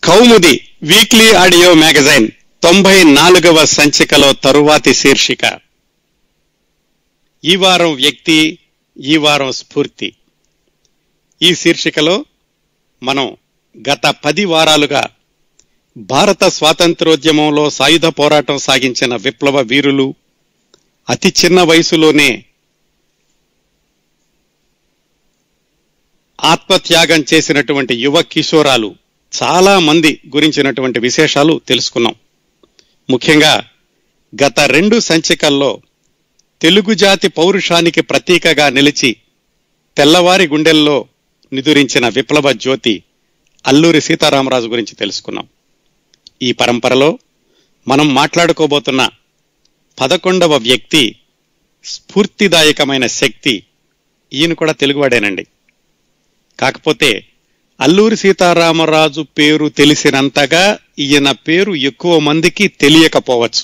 కౌముది weekly audio magazine తొంభై నాలుగవ సంచికలో తరువాతి శీర్షిక ఈ వారం వ్యక్తి ఈ వారం స్ఫూర్తి ఈ శీర్షికలో మనం గత పది వారాలుగా భారత స్వాతంత్రోద్యమంలో సాయుధ పోరాటం సాగించిన విప్లవ వీరులు అతి చిన్న వయసులోనే ఆత్మత్యాగం చేసినటువంటి యువ కిషోరాలు చాలా మంది గురించినటువంటి విశేషాలు తెలుసుకున్నాం ముఖ్యంగా గత రెండు సంచికల్లో తెలుగు జాతి పౌరుషానికి ప్రతీకగా నిలిచి తెల్లవారి గుండెల్లో నిదురించిన విప్లవ జ్యోతి అల్లూరి సీతారామరాజు గురించి తెలుసుకున్నాం ఈ పరంపరలో మనం మాట్లాడుకోబోతున్న పదకొండవ వ్యక్తి స్ఫూర్తిదాయకమైన శక్తి ఈయన కూడా తెలుగువాడేనండి కాకపోతే అల్లూరి సీతారామరాజు పేరు తెలిసినంతగా ఈయన పేరు ఎక్కువ మందికి తెలియకపోవచ్చు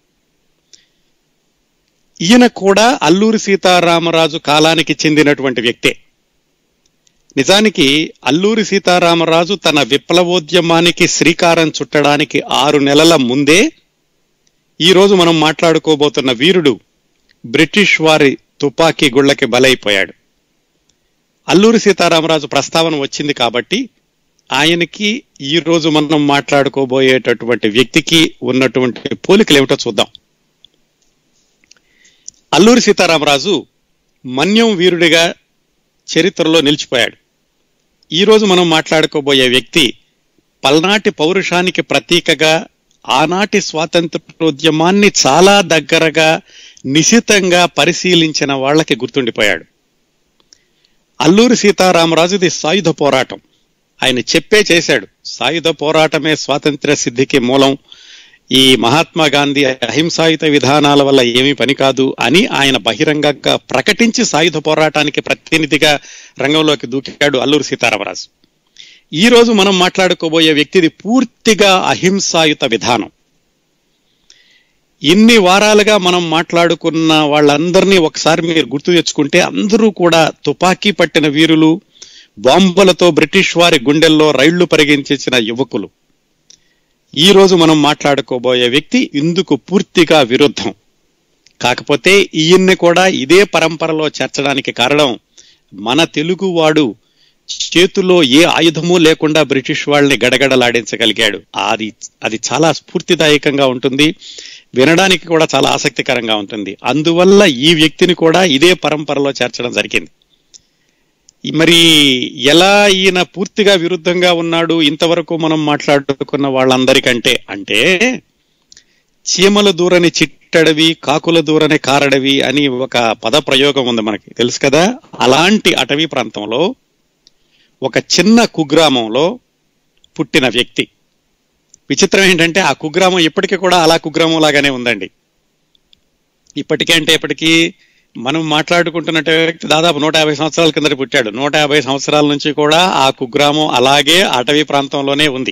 ఈయన కూడా అల్లూరి సీతారామరాజు కాలానికి చెందినటువంటి వ్యక్తే నిజానికి అల్లూరి సీతారామరాజు తన విప్లవోద్యమానికి శ్రీకారం చుట్టడానికి ఆరు నెలల ముందే ఈ రోజు మనం మాట్లాడుకోబోతున్న వీరుడు బ్రిటిష్ వారి తుపాకీ గుళ్ళకి బలైపోయాడు అల్లూరి సీతారామరాజు ప్రస్తావన వచ్చింది కాబట్టి ఆయనకి ఈ రోజు మనం మాట్లాడుకోబోయేటటువంటి వ్యక్తికి ఉన్నటువంటి పోలికలు ఏమిటో చూద్దాం అల్లూరి సీతారామరాజు మన్యం వీరుడిగా చరిత్రలో నిలిచిపోయాడు ఈ రోజు మనం మాట్లాడుకోబోయే వ్యక్తి పల్నాటి పౌరుషానికి ప్రతీకగా ఆనాటి స్వాతంత్రోద్యమాన్ని చాలా దగ్గరగా నిశితంగా పరిశీలించిన వాళ్ళకి గుర్తుండిపోయాడు అల్లూరి సీతారామరాజుది సాయుధ పోరాటం ఆయన చెప్పే చేశాడు సాయుధ పోరాటమే స్వాతంత్ర్య సిద్ధికి మూలం ఈ మహాత్మా గాంధీ అహింసాయుత విధానాల వల్ల ఏమీ పని కాదు అని ఆయన బహిరంగంగా ప్రకటించి సాయుధ పోరాటానికి ప్రతినిధిగా రంగంలోకి దూకాడు అల్లూరి సీతారామరాజు ఈ రోజు మనం మాట్లాడుకోబోయే వ్యక్తిది పూర్తిగా అహింసాయుత విధానం ఇన్ని వారాలుగా మనం మాట్లాడుకున్న వాళ్ళందరినీ ఒకసారి మీరు గుర్తు తెచ్చుకుంటే అందరూ కూడా తుపాకీ పట్టిన వీరులు బాంబులతో బ్రిటిష్ వారి గుండెల్లో రైళ్లు పరిగించిన యువకులు ఈ రోజు మనం మాట్లాడుకోబోయే వ్యక్తి ఇందుకు పూర్తిగా విరుద్ధం కాకపోతే ఈయన్ని కూడా ఇదే పరంపరలో చేర్చడానికి కారణం మన తెలుగువాడు చేతిలో ఏ ఆయుధము లేకుండా బ్రిటిష్ వాళ్ళని గడగడలాడించగలిగాడు అది అది చాలా స్ఫూర్తిదాయకంగా ఉంటుంది వినడానికి కూడా చాలా ఆసక్తికరంగా ఉంటుంది అందువల్ల ఈ వ్యక్తిని కూడా ఇదే పరంపరలో చేర్చడం జరిగింది మరి ఎలా ఈయన పూర్తిగా విరుద్ధంగా ఉన్నాడు ఇంతవరకు మనం మాట్లాడుకున్న వాళ్ళందరికంటే అంటే చీమల దూరని చిట్టడవి కాకుల దూరని కారడవి అని ఒక పద ప్రయోగం ఉంది మనకి తెలుసు కదా అలాంటి అటవీ ప్రాంతంలో ఒక చిన్న కుగ్రామంలో పుట్టిన వ్యక్తి విచిత్రం ఏంటంటే ఆ కుగ్రామం ఇప్పటికీ కూడా అలా కుగ్రామం లాగానే ఉందండి ఇప్పటికే అంటే ఇప్పటికీ మనం మాట్లాడుకుంటున్నట్టు వ్యక్తి దాదాపు నూట యాభై సంవత్సరాల కిందట పుట్టాడు నూట యాభై సంవత్సరాల నుంచి కూడా ఆ కుగ్రామం అలాగే అటవీ ప్రాంతంలోనే ఉంది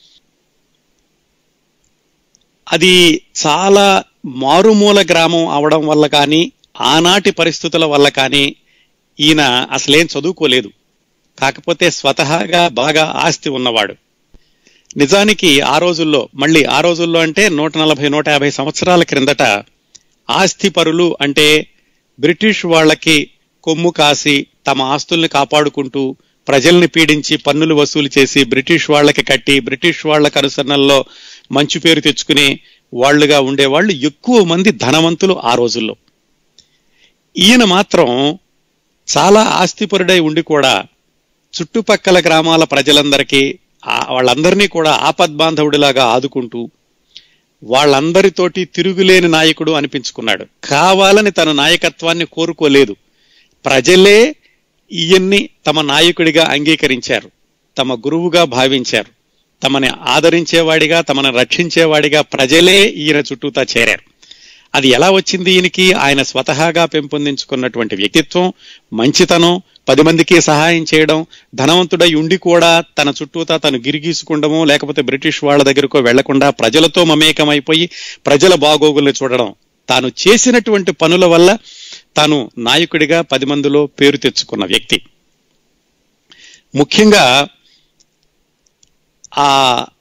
అది చాలా మారుమూల గ్రామం అవడం వల్ల కానీ ఆనాటి పరిస్థితుల వల్ల కానీ ఈయన అసలేం చదువుకోలేదు కాకపోతే స్వతహాగా బాగా ఆస్తి ఉన్నవాడు నిజానికి ఆ రోజుల్లో మళ్ళీ ఆ రోజుల్లో అంటే నూట నలభై నూట యాభై సంవత్సరాల క్రిందట ఆస్తి పరులు అంటే బ్రిటిష్ వాళ్ళకి కొమ్ము కాసి తమ ఆస్తుల్ని కాపాడుకుంటూ ప్రజల్ని పీడించి పన్నులు వసూలు చేసి బ్రిటిష్ వాళ్ళకి కట్టి బ్రిటిష్ వాళ్ళకి అనుసరణల్లో మంచి పేరు తెచ్చుకునే వాళ్లుగా ఉండేవాళ్ళు ఎక్కువ మంది ధనవంతులు ఆ రోజుల్లో ఈయన మాత్రం చాలా ఆస్తిపరుడై ఉండి కూడా చుట్టుపక్కల గ్రామాల ప్రజలందరికీ వాళ్ళందరినీ కూడా ఆపద్బాంధవుడిలాగా ఆదుకుంటూ వాళ్ళందరితోటి తిరుగులేని నాయకుడు అనిపించుకున్నాడు కావాలని తన నాయకత్వాన్ని కోరుకోలేదు ప్రజలే ఈయన్ని తమ నాయకుడిగా అంగీకరించారు తమ గురువుగా భావించారు తమని ఆదరించేవాడిగా తమను రక్షించేవాడిగా ప్రజలే ఈయన చుట్టూతా చేరారు అది ఎలా వచ్చింది ఈయనకి ఆయన స్వతహాగా పెంపొందించుకున్నటువంటి వ్యక్తిత్వం మంచితనం పది మందికి సహాయం చేయడం ధనవంతుడై ఉండి కూడా తన చుట్టూతా తను గిరిగీసుకుండమో లేకపోతే బ్రిటిష్ వాళ్ళ దగ్గరకో వెళ్లకుండా ప్రజలతో మమేకమైపోయి ప్రజల బాగోగుల్ని చూడడం తాను చేసినటువంటి పనుల వల్ల తాను నాయకుడిగా పది మందిలో పేరు తెచ్చుకున్న వ్యక్తి ముఖ్యంగా ఆ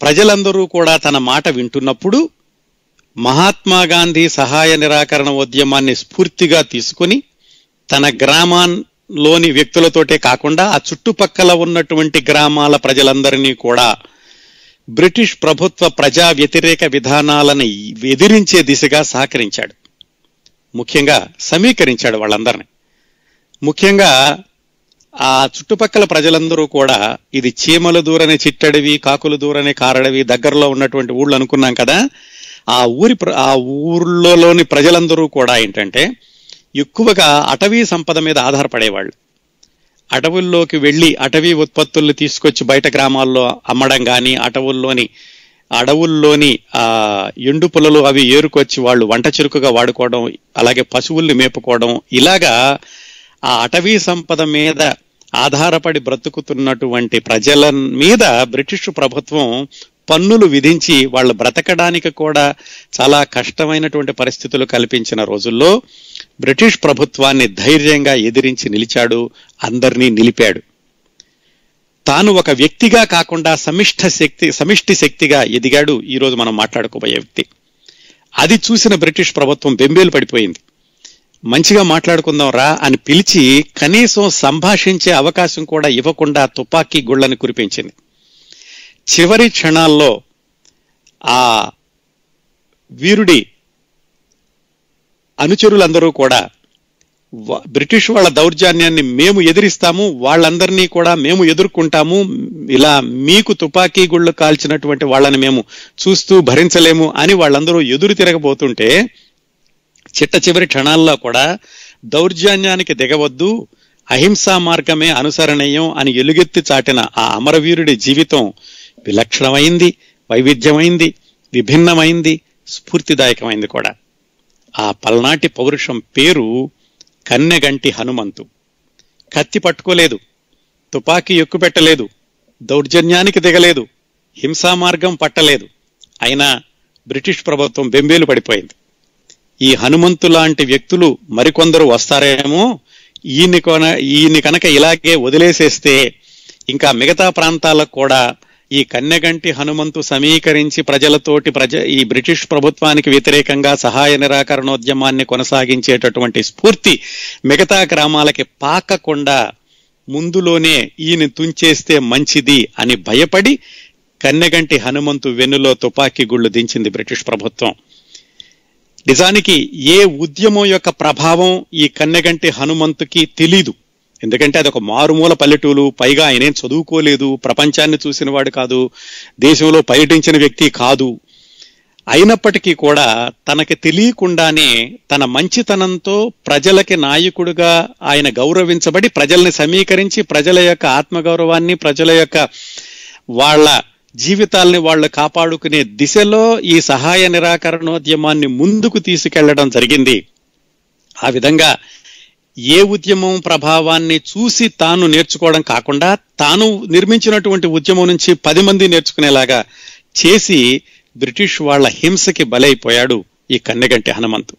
ప్రజలందరూ కూడా తన మాట వింటున్నప్పుడు మహాత్మా గాంధీ సహాయ నిరాకరణ ఉద్యమాన్ని స్ఫూర్తిగా తీసుకుని తన గ్రామాల్లోని వ్యక్తులతోటే కాకుండా ఆ చుట్టుపక్కల ఉన్నటువంటి గ్రామాల ప్రజలందరినీ కూడా బ్రిటిష్ ప్రభుత్వ ప్రజా వ్యతిరేక విధానాలను ఎదిరించే దిశగా సహకరించాడు ముఖ్యంగా సమీకరించాడు వాళ్ళందరినీ ముఖ్యంగా ఆ చుట్టుపక్కల ప్రజలందరూ కూడా ఇది చీమల దూరని చిట్టడివి కాకుల దూరని కారడవి దగ్గరలో ఉన్నటువంటి ఊళ్ళు అనుకున్నాం కదా ఆ ఊరి ప్ర- ఆ ఊర్లోని ప్రజలందరూ కూడా ఏంటంటే ఎక్కువగా అటవీ సంపద మీద ఆధారపడేవాళ్ళు అడవుల్లోకి వెళ్ళి అటవీ ఉత్పత్తుల్ని తీసుకొచ్చి బయట గ్రామాల్లో అమ్మడం కానీ అటవుల్లోని అడవుల్లోని ఆ ఎండు పుల్లలు అవి ఏరుకొచ్చి వాళ్ళు వంట చెరుకుగా వాడుకోవడం అలాగే పశువుల్ని మేపుకోవడం ఇలాగా ఆ అటవీ సంపద మీద ఆధారపడి బ్రతుకుతున్నటువంటి ప్రజల మీద బ్రిటిష్ ప్రభుత్వం పన్నులు విధించి వాళ్ళు బ్రతకడానికి కూడా చాలా కష్టమైనటువంటి పరిస్థితులు కల్పించిన రోజుల్లో బ్రిటిష్ ప్రభుత్వాన్ని ధైర్యంగా ఎదిరించి నిలిచాడు అందరినీ నిలిపాడు తాను ఒక వ్యక్తిగా కాకుండా సమిష్ట శక్తి సమిష్టి శక్తిగా ఎదిగాడు ఈ రోజు మనం మాట్లాడుకోబోయే వ్యక్తి అది చూసిన బ్రిటిష్ ప్రభుత్వం బెంబేలు పడిపోయింది మంచిగా మాట్లాడుకుందాం రా అని పిలిచి కనీసం సంభాషించే అవకాశం కూడా ఇవ్వకుండా తుపాకీ గుళ్ళని కురిపించింది చివరి క్షణాల్లో ఆ వీరుడి అనుచరులందరూ కూడా వ- బ్రిటిష్ వాళ్ళ దౌర్జన్యాన్ని మేము ఎదిరిస్తాము వాళ్ళందరినీ కూడా మేము ఎదుర్కొంటాము ఇలా మీకు తుపాకీ గుళ్ళు కాల్చినటువంటి వాళ్ళని మేము చూస్తూ భరించలేము అని వాళ్ళందరూ ఎదురు తిరగబోతుంటే చిట్ట చివరి క్షణాల్లో కూడా దౌర్జన్యానికి దిగవద్దు అహింసా మార్గమే అనుసరణీయం అని ఎలుగెత్తి చాటిన ఆ అమరవీరుడి జీవితం విలక్షణమైంది వైవిధ్యమైంది విభిన్నమైంది స్ఫూర్తిదాయకమైంది కూడా ఆ పల్నాటి పౌరుషం పేరు కన్నెగంటి హనుమంతు కత్తి పట్టుకోలేదు తుపాకీ ఎక్కుపెట్టలేదు దౌర్జన్యానికి దిగలేదు హింసా మార్గం పట్టలేదు అయినా బ్రిటిష్ ప్రభుత్వం బెంబేలు పడిపోయింది ఈ హనుమంతు లాంటి వ్యక్తులు మరికొందరు వస్తారేమో ఈయన కొన ఈయన కనుక ఇలాగే వదిలేసేస్తే ఇంకా మిగతా ప్రాంతాలకు కూడా ఈ కన్నెగంటి హనుమంతు సమీకరించి ప్రజలతోటి ప్రజ ఈ బ్రిటిష్ ప్రభుత్వానికి వ్యతిరేకంగా సహాయ నిరాకరణోద్యమాన్ని కొనసాగించేటటువంటి స్ఫూర్తి మిగతా గ్రామాలకి పాకకుండా ముందులోనే ఈయన తుంచేస్తే మంచిది అని భయపడి కన్నెగంటి హనుమంతు వెన్నులో తుపాకీ గుళ్ళు దించింది బ్రిటిష్ ప్రభుత్వం నిజానికి ఏ ఉద్యమం యొక్క ప్రభావం ఈ కన్నెగంటి హనుమంతుకి తెలీదు ఎందుకంటే అది ఒక మారుమూల పల్లెటూరు పైగా ఆయనేం చదువుకోలేదు ప్రపంచాన్ని చూసిన వాడు కాదు దేశంలో పర్యటించిన వ్యక్తి కాదు అయినప్పటికీ కూడా తనకి తెలియకుండానే తన మంచితనంతో ప్రజలకి నాయకుడుగా ఆయన గౌరవించబడి ప్రజల్ని సమీకరించి ప్రజల యొక్క ఆత్మగౌరవాన్ని ప్రజల యొక్క వాళ్ళ జీవితాల్ని వాళ్ళు కాపాడుకునే దిశలో ఈ సహాయ నిరాకరణోద్యమాన్ని ముందుకు తీసుకెళ్లడం జరిగింది ఆ విధంగా ఏ ఉద్యమం ప్రభావాన్ని చూసి తాను నేర్చుకోవడం కాకుండా తాను నిర్మించినటువంటి ఉద్యమం నుంచి పది మంది నేర్చుకునేలాగా చేసి బ్రిటిష్ వాళ్ళ హింసకి బలైపోయాడు ఈ కన్నెగంటి హనుమంతు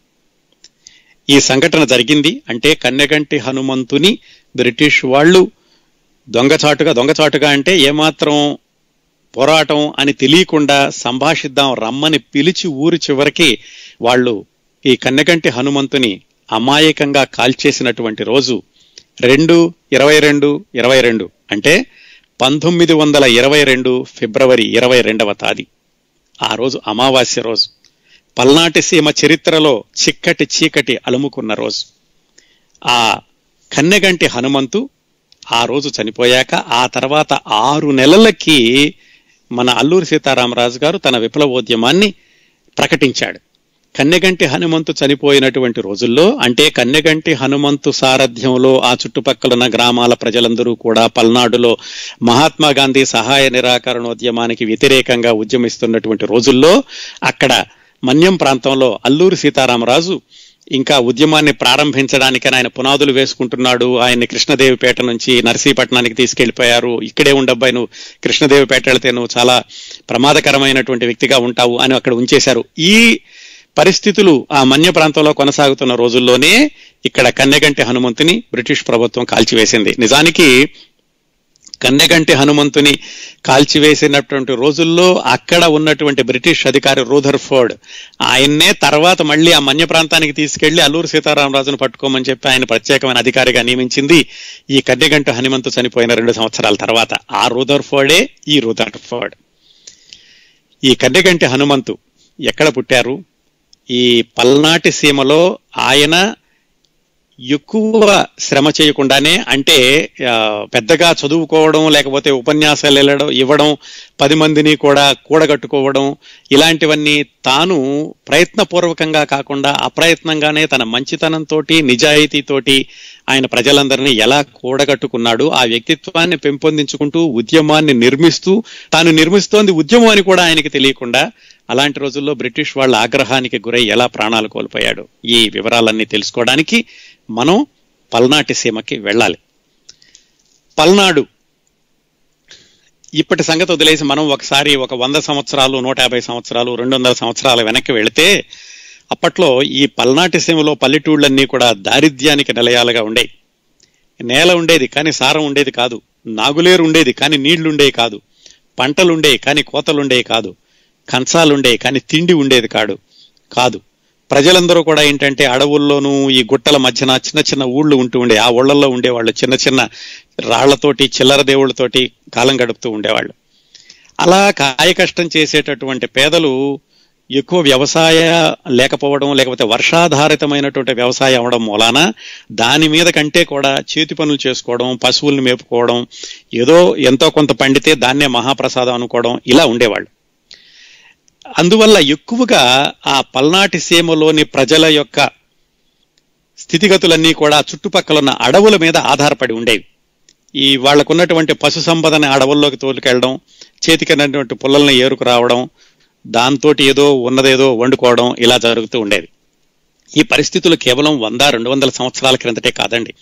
ఈ సంఘటన జరిగింది అంటే కన్నెగంటి హనుమంతుని బ్రిటిష్ వాళ్ళు దొంగచాటుగా దొంగచాటుగా అంటే ఏమాత్రం పోరాటం అని తెలియకుండా సంభాషిద్దాం రమ్మని పిలిచి ఊరి చివరికి వాళ్ళు ఈ కన్నెగంటి హనుమంతుని అమాయకంగా కాల్చేసినటువంటి రోజు రెండు ఇరవై రెండు ఇరవై రెండు అంటే పంతొమ్మిది వందల ఇరవై రెండు ఫిబ్రవరి ఇరవై రెండవ తాది ఆ రోజు అమావాస్య రోజు పల్నాటి సీమ చరిత్రలో చిక్కటి చీకటి అలుముకున్న రోజు ఆ కన్నెగంటి హనుమంతు ఆ రోజు చనిపోయాక ఆ తర్వాత ఆరు నెలలకి మన అల్లూరి సీతారామరాజు గారు తన విప్లవోద్యమాన్ని ప్రకటించాడు కన్నెగంటి హనుమంతు చనిపోయినటువంటి రోజుల్లో అంటే కన్నెగంటి హనుమంతు సారథ్యంలో ఆ చుట్టుపక్కల ఉన్న గ్రామాల ప్రజలందరూ కూడా పల్నాడులో మహాత్మా గాంధీ సహాయ నిరాకరణోద్యమానికి వ్యతిరేకంగా ఉద్యమిస్తున్నటువంటి రోజుల్లో అక్కడ మన్యం ప్రాంతంలో అల్లూరి సీతారామరాజు ఇంకా ఉద్యమాన్ని ప్రారంభించడానికని ఆయన పునాదులు వేసుకుంటున్నాడు ఆయన్ని కృష్ణదేవిపేట నుంచి నర్సీపట్నానికి తీసుకెళ్లిపోయారు ఇక్కడే ఉండబ్బాయి నువ్వు కృష్ణదేవిపేట వెళితే నువ్వు చాలా ప్రమాదకరమైనటువంటి వ్యక్తిగా ఉంటావు అని అక్కడ ఉంచేశారు ఈ పరిస్థితులు ఆ మన్య ప్రాంతంలో కొనసాగుతున్న రోజుల్లోనే ఇక్కడ కన్నెగంటి హనుమంతుని బ్రిటిష్ ప్రభుత్వం కాల్చివేసింది నిజానికి కన్నెగంటి హనుమంతుని కాల్చివేసినటువంటి రోజుల్లో అక్కడ ఉన్నటువంటి బ్రిటిష్ అధికారి రూథర్ ఫోర్డ్ ఆయన్నే తర్వాత మళ్ళీ ఆ మన్య ప్రాంతానికి తీసుకెళ్లి అల్లూరు సీతారామరాజును పట్టుకోమని చెప్పి ఆయన ప్రత్యేకమైన అధికారిగా నియమించింది ఈ కన్నెగంటి హనుమంతు చనిపోయిన రెండు సంవత్సరాల తర్వాత ఆ రూథర్ ఫోర్డే ఈ రూథర్ ఫోర్డ్ ఈ కన్నెగంటి హనుమంతు ఎక్కడ పుట్టారు ఈ పల్నాటి సీమలో ఆయన ఎక్కువ శ్రమ చేయకుండానే అంటే ఆ, పెద్దగా చదువుకోవడం లేకపోతే ఉపన్యాసాలు వెళ్ళడం ఇవ్వడం పది మందిని కూడా కూడగట్టుకోవడం ఇలాంటివన్నీ తాను ప్రయత్నపూర్వకంగా కాకుండా అప్రయత్నంగానే తన మంచితనంతో నిజాయితీతోటి ఆయన ప్రజలందరినీ ఎలా కూడగట్టుకున్నాడు ఆ వ్యక్తిత్వాన్ని పెంపొందించుకుంటూ ఉద్యమాన్ని నిర్మిస్తూ తాను నిర్మిస్తోంది ఉద్యమం అని కూడా ఆయనకి తెలియకుండా అలాంటి రోజుల్లో బ్రిటిష్ వాళ్ళ ఆగ్రహానికి గురై ఎలా ప్రాణాలు కోల్పోయాడు ఈ వివరాలన్నీ తెలుసుకోవడానికి మనం పల్నాటి సీమకి వెళ్ళాలి పల్నాడు ఇప్పటి సంగతి వదిలేసి మనం ఒకసారి ఒక వంద సంవత్సరాలు నూట యాభై సంవత్సరాలు రెండు వందల సంవత్సరాల వెనక్కి వెళితే అప్పట్లో ఈ పల్నాటి సీమలో పల్లెటూళ్ళన్నీ కూడా దారిద్ర్యానికి నిలయాలుగా ఉండేవి నేల ఉండేది కానీ సారం ఉండేది కాదు నాగులేరు ఉండేది కానీ నీళ్లుండేవి కాదు పంటలుండేవి కానీ కోతలుండేవి కాదు కంచాలుండేవి కానీ తిండి ఉండేది కాడు కాదు ప్రజలందరూ కూడా ఏంటంటే అడవుల్లోనూ ఈ గుట్టల మధ్యన చిన్న చిన్న ఊళ్ళు ఉంటూ ఉండే ఆ ఊళ్ళల్లో ఉండేవాళ్ళు చిన్న చిన్న రాళ్లతోటి చిల్లర దేవుళ్ళతోటి కాలం గడుపుతూ ఉండేవాళ్ళు అలా కాయ కష్టం చేసేటటువంటి పేదలు ఎక్కువ వ్యవసాయ లేకపోవడం లేకపోతే వర్షాధారితమైనటువంటి వ్యవసాయం అవడం మూలాన దాని మీద కంటే కూడా చేతి పనులు చేసుకోవడం పశువుల్ని మేపుకోవడం ఏదో ఎంతో కొంత పండితే దాన్నే మహాప్రసాదం అనుకోవడం ఇలా ఉండేవాళ్ళు అందువల్ల ఎక్కువగా ఆ పల్నాటి సీమలోని ప్రజల యొక్క స్థితిగతులన్నీ కూడా చుట్టుపక్కల ఉన్న అడవుల మీద ఆధారపడి ఉండేవి ఈ వాళ్లకున్నటువంటి పశు సంపదని అడవుల్లోకి తోలుకెళ్ళడం చేతికినటువంటి పుల్లల్ని ఏరుకు రావడం దాంతో ఏదో ఉన్నదేదో వండుకోవడం ఇలా జరుగుతూ ఉండేది ఈ పరిస్థితులు కేవలం వంద రెండు వందల సంవత్సరాల క్రిందటే కాదండి